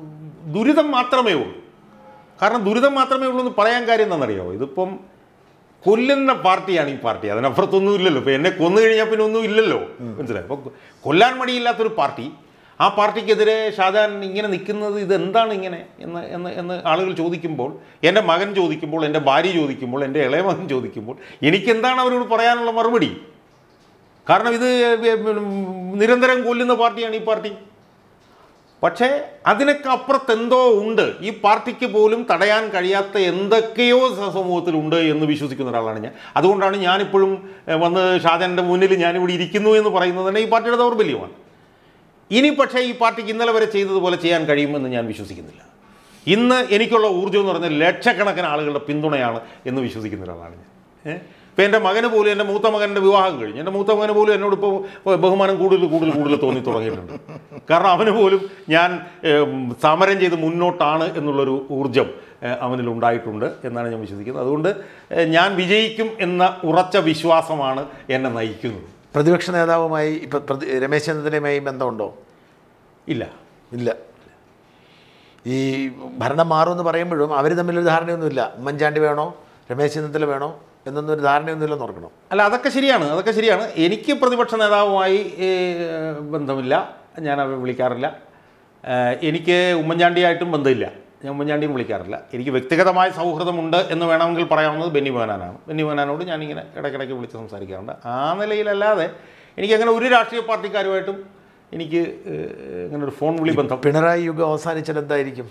ദുരിതം മാത്രമേ ഉള്ളൂ കാരണം ദുരിതം മാത്രമേ ഉള്ളൂ എന്ന് പറയാൻ കാര്യം എന്താണെന്നറിയാമോ ഇതിപ്പം കൊല്ലുന്ന പാർട്ടിയാണ് ഈ പാർട്ടി അതിനപ്പുറത്തൊന്നും ഇല്ലല്ലോ ഇപ്പോൾ എന്നെ കൊന്നു കഴിഞ്ഞാൽ പിന്നെ ഒന്നും ഇല്ലല്ലോ മനസ്സിലായി അപ്പോൾ കൊല്ലാൻ മടിയില്ലാത്തൊരു പാർട്ടി ആ പാർട്ടിക്കെതിരെ ഷാജാൻ ഇങ്ങനെ നിൽക്കുന്നത് ഇത് എന്താണ് ഇങ്ങനെ എന്ന് എന്ന് എന്ന് ആളുകൾ ചോദിക്കുമ്പോൾ എൻ്റെ മകൻ ചോദിക്കുമ്പോൾ എൻ്റെ ഭാര്യ ചോദിക്കുമ്പോൾ എൻ്റെ ഇളയ മകൻ ചോദിക്കുമ്പോൾ എനിക്കെന്താണ് അവരോട് പറയാനുള്ള മറുപടി കാരണം ഇത് നിരന്തരം കൊല്ലുന്ന പാർട്ടിയാണ് ഈ പാർട്ടി പക്ഷേ അതിനൊക്കെ അപ്പുറത്ത് എന്തോ ഉണ്ട് ഈ പാർട്ടിക്ക് പോലും തടയാൻ കഴിയാത്ത എന്തൊക്കെയോ സ- സമൂഹത്തിലുണ്ട് എന്ന് വിശ്വസിക്കുന്ന ഒരാളാണ് ഞാൻ അതുകൊണ്ടാണ് ഞാനിപ്പോഴും എഹ്, വന്ന് ഷാജാൻ്റെ മുന്നിൽ ഞാനിവിടെ ഇരിക്കുന്നു എന്ന് പറയുന്നത് തന്നെ ഈ പാർട്ടിയുടെ ദൗർബല്യമാണ് ഇനി പക്ഷേ ഈ പാർട്ടിക്ക് ഇന്നലെ വരെ ചെയ്തതുപോലെ ചെയ്യാൻ കഴിയുമെന്ന് ഞാൻ വിശ്വസിക്കുന്നില്ല ഇന്ന് എനിക്കുള്ള ഊർജ്ജം എന്ന് പറഞ്ഞാൽ ലക്ഷക്കണക്കിന് ആളുകളുടെ പിന്തുണയാണ് എന്ന് വിശ്വസിക്കുന്ന ഒരാളാണ് ഞാൻ ഏഹ് ഇപ്പം എൻ്റെ മകന് പോലും എൻ്റെ മൂത്ത മകൻ്റെ വിവാഹം കഴിഞ്ഞു എൻ്റെ മൂത്ത മകന് പോലും എന്നോട് ഇപ്പോൾ ബഹുമാനം കൂടുതൽ കൂടുതൽ കൂടുതൽ തോന്നി തുടങ്ങിയിട്ടുണ്ട് കാരണം അവന് പോലും ഞാൻ ഏം, സമരം ചെയ്ത് മുന്നോട്ടാണ് എന്നുള്ളൊരു ഊർജ്ജം ഏഹ്, അവനിൽ ഉണ്ടായിട്ടുണ്ട് എന്നാണ് ഞാൻ വിശ്വസിക്കുന്നത് അതുകൊണ്ട് ഏഹ്, ഞാൻ വിജയിക്കും എന്ന ഉറച്ച വിശ്വാസമാണ് എന്നെ നയിക്കുന്നത് പ്രതിപക്ഷ നേതാവുമായി ഇപ്പം പ്രതി രമേശ് ചെന്നിത്തലയുമായി ബന്ധമുണ്ടോ ഇല്ല ഇല്ല ഈ ഭരണം മാറുമെന്ന് പറയുമ്പോഴും അവർ തമ്മിലൊരു ധാരണയൊന്നുമില്ല ഉമ്മൻചാണ്ടി വേണോ രമേശ് ചെന്നിത്തല വേണോ എന്നൊന്നും ഒരു ധാരണയൊന്നുമില്ലെന്ന് ഓർക്കണം അല്ല അതൊക്കെ ശരിയാണ് അതൊക്കെ ശരിയാണ് എനിക്ക് പ്രതിപക്ഷ നേതാവുമായി ഏഹ്, ബന്ധമില്ല ഞാൻ അവരെ വിളിക്കാറില്ല ഏഹ്, എനിക്ക് ഉമ്മൻചാണ്ടിയായിട്ടും ബന്ധമില്ല ഞാൻ ഉമ്മൻചാണ്ടിയും വിളിക്കാറില്ല എനിക്ക് വ്യക്തിഗതമായ സൗഹൃദമുണ്ട് എന്ന് വേണമെങ്കിൽ പറയാവുന്നത് ബെന്നി ബഹനാനാണ് ബെന്നി ബഹനാനോട് ഞാനിങ്ങനെ ഇടയ്ക്കിടയ്ക്ക് വിളിച്ച് സംസാരിക്കാറുണ്ട് ആ നിലയിലല്ലാതെ എനിക്കങ്ങനെ ഒരു രാഷ്ട്രീയ പാർട്ടിക്കാരുമായിട്ടും എനിക്ക് ഏഹ്, ഇങ്ങനെ ഒരു ഫോൺ വിളി ബന്ധം പിണറായി യുഗം അവസാനിച്ചാൽ എന്തായിരിക്കും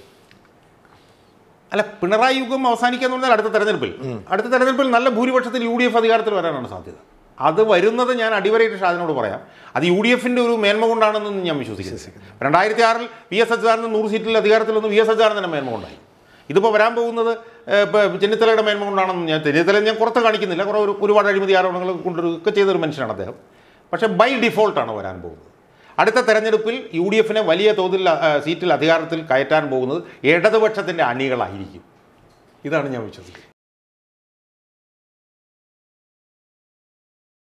അല്ല പിണറായി യുഗം അവസാനിക്കുക എന്ന് പറഞ്ഞാൽ അടുത്ത തെരഞ്ഞെടുപ്പിൽ അടുത്ത തെരഞ്ഞെടുപ്പിൽ നല്ല ഭൂരിപക്ഷത്തിൽ യു ഡി എഫ് അധികാരത്തിൽ വരാനാണ് സാധ്യത അത് വരുന്നത് ഞാൻ അടിവരയിട്ട് ഷാദിനോട് പറയാം അത് യു ഡി എഫിൻ്റെ ഒരു മേന്മ കൊണ്ടാണെന്നൊന്നും ഞാൻ വിശ്വസിക്കുന്നു രണ്ടായിരത്തി ആറിൽ വി എസ് അച്യുതാനന്ദൻ നൂറ് സീറ്റിൽ അധികാരത്തിൽ വന്ന് വി എസ് അച്യുതാനന്ദൻ്റെ മേന്മ കൊണ്ടായി ഇതിപ്പോൾ വരാൻ പോകുന്നത് ഏഹ്, ഇപ്പൊ ചെന്നിത്തലയുടെ മേന്മ കൊണ്ടാണെന്ന് ഞാൻ ചെന്നിത്തല ഞാൻ പുറത്ത് കാണിക്കുന്നില്ല കുറേ ഒരു ഒരുപാട് അഴിമതി ആരോപണങ്ങൾ കൊണ്ടൊക്കെ ചെയ്തൊരു മനുഷ്യനാണ് അദ്ദേഹം പക്ഷേ ബൈ ഡിഫോൾട്ടാണ് വരാൻ പോകുന്നത് അടുത്ത തെരഞ്ഞെടുപ്പിൽ യു ഡി എഫിനെ വലിയ തോതിൽ ആ, സീറ്റിൽ അധികാരത്തിൽ കയറ്റാൻ പോകുന്നത് ഇടതുപക്ഷത്തിൻ്റെ അണികളായിരിക്കും ഇതാണ് ഞാൻ വിശ്വസിക്കുന്നത്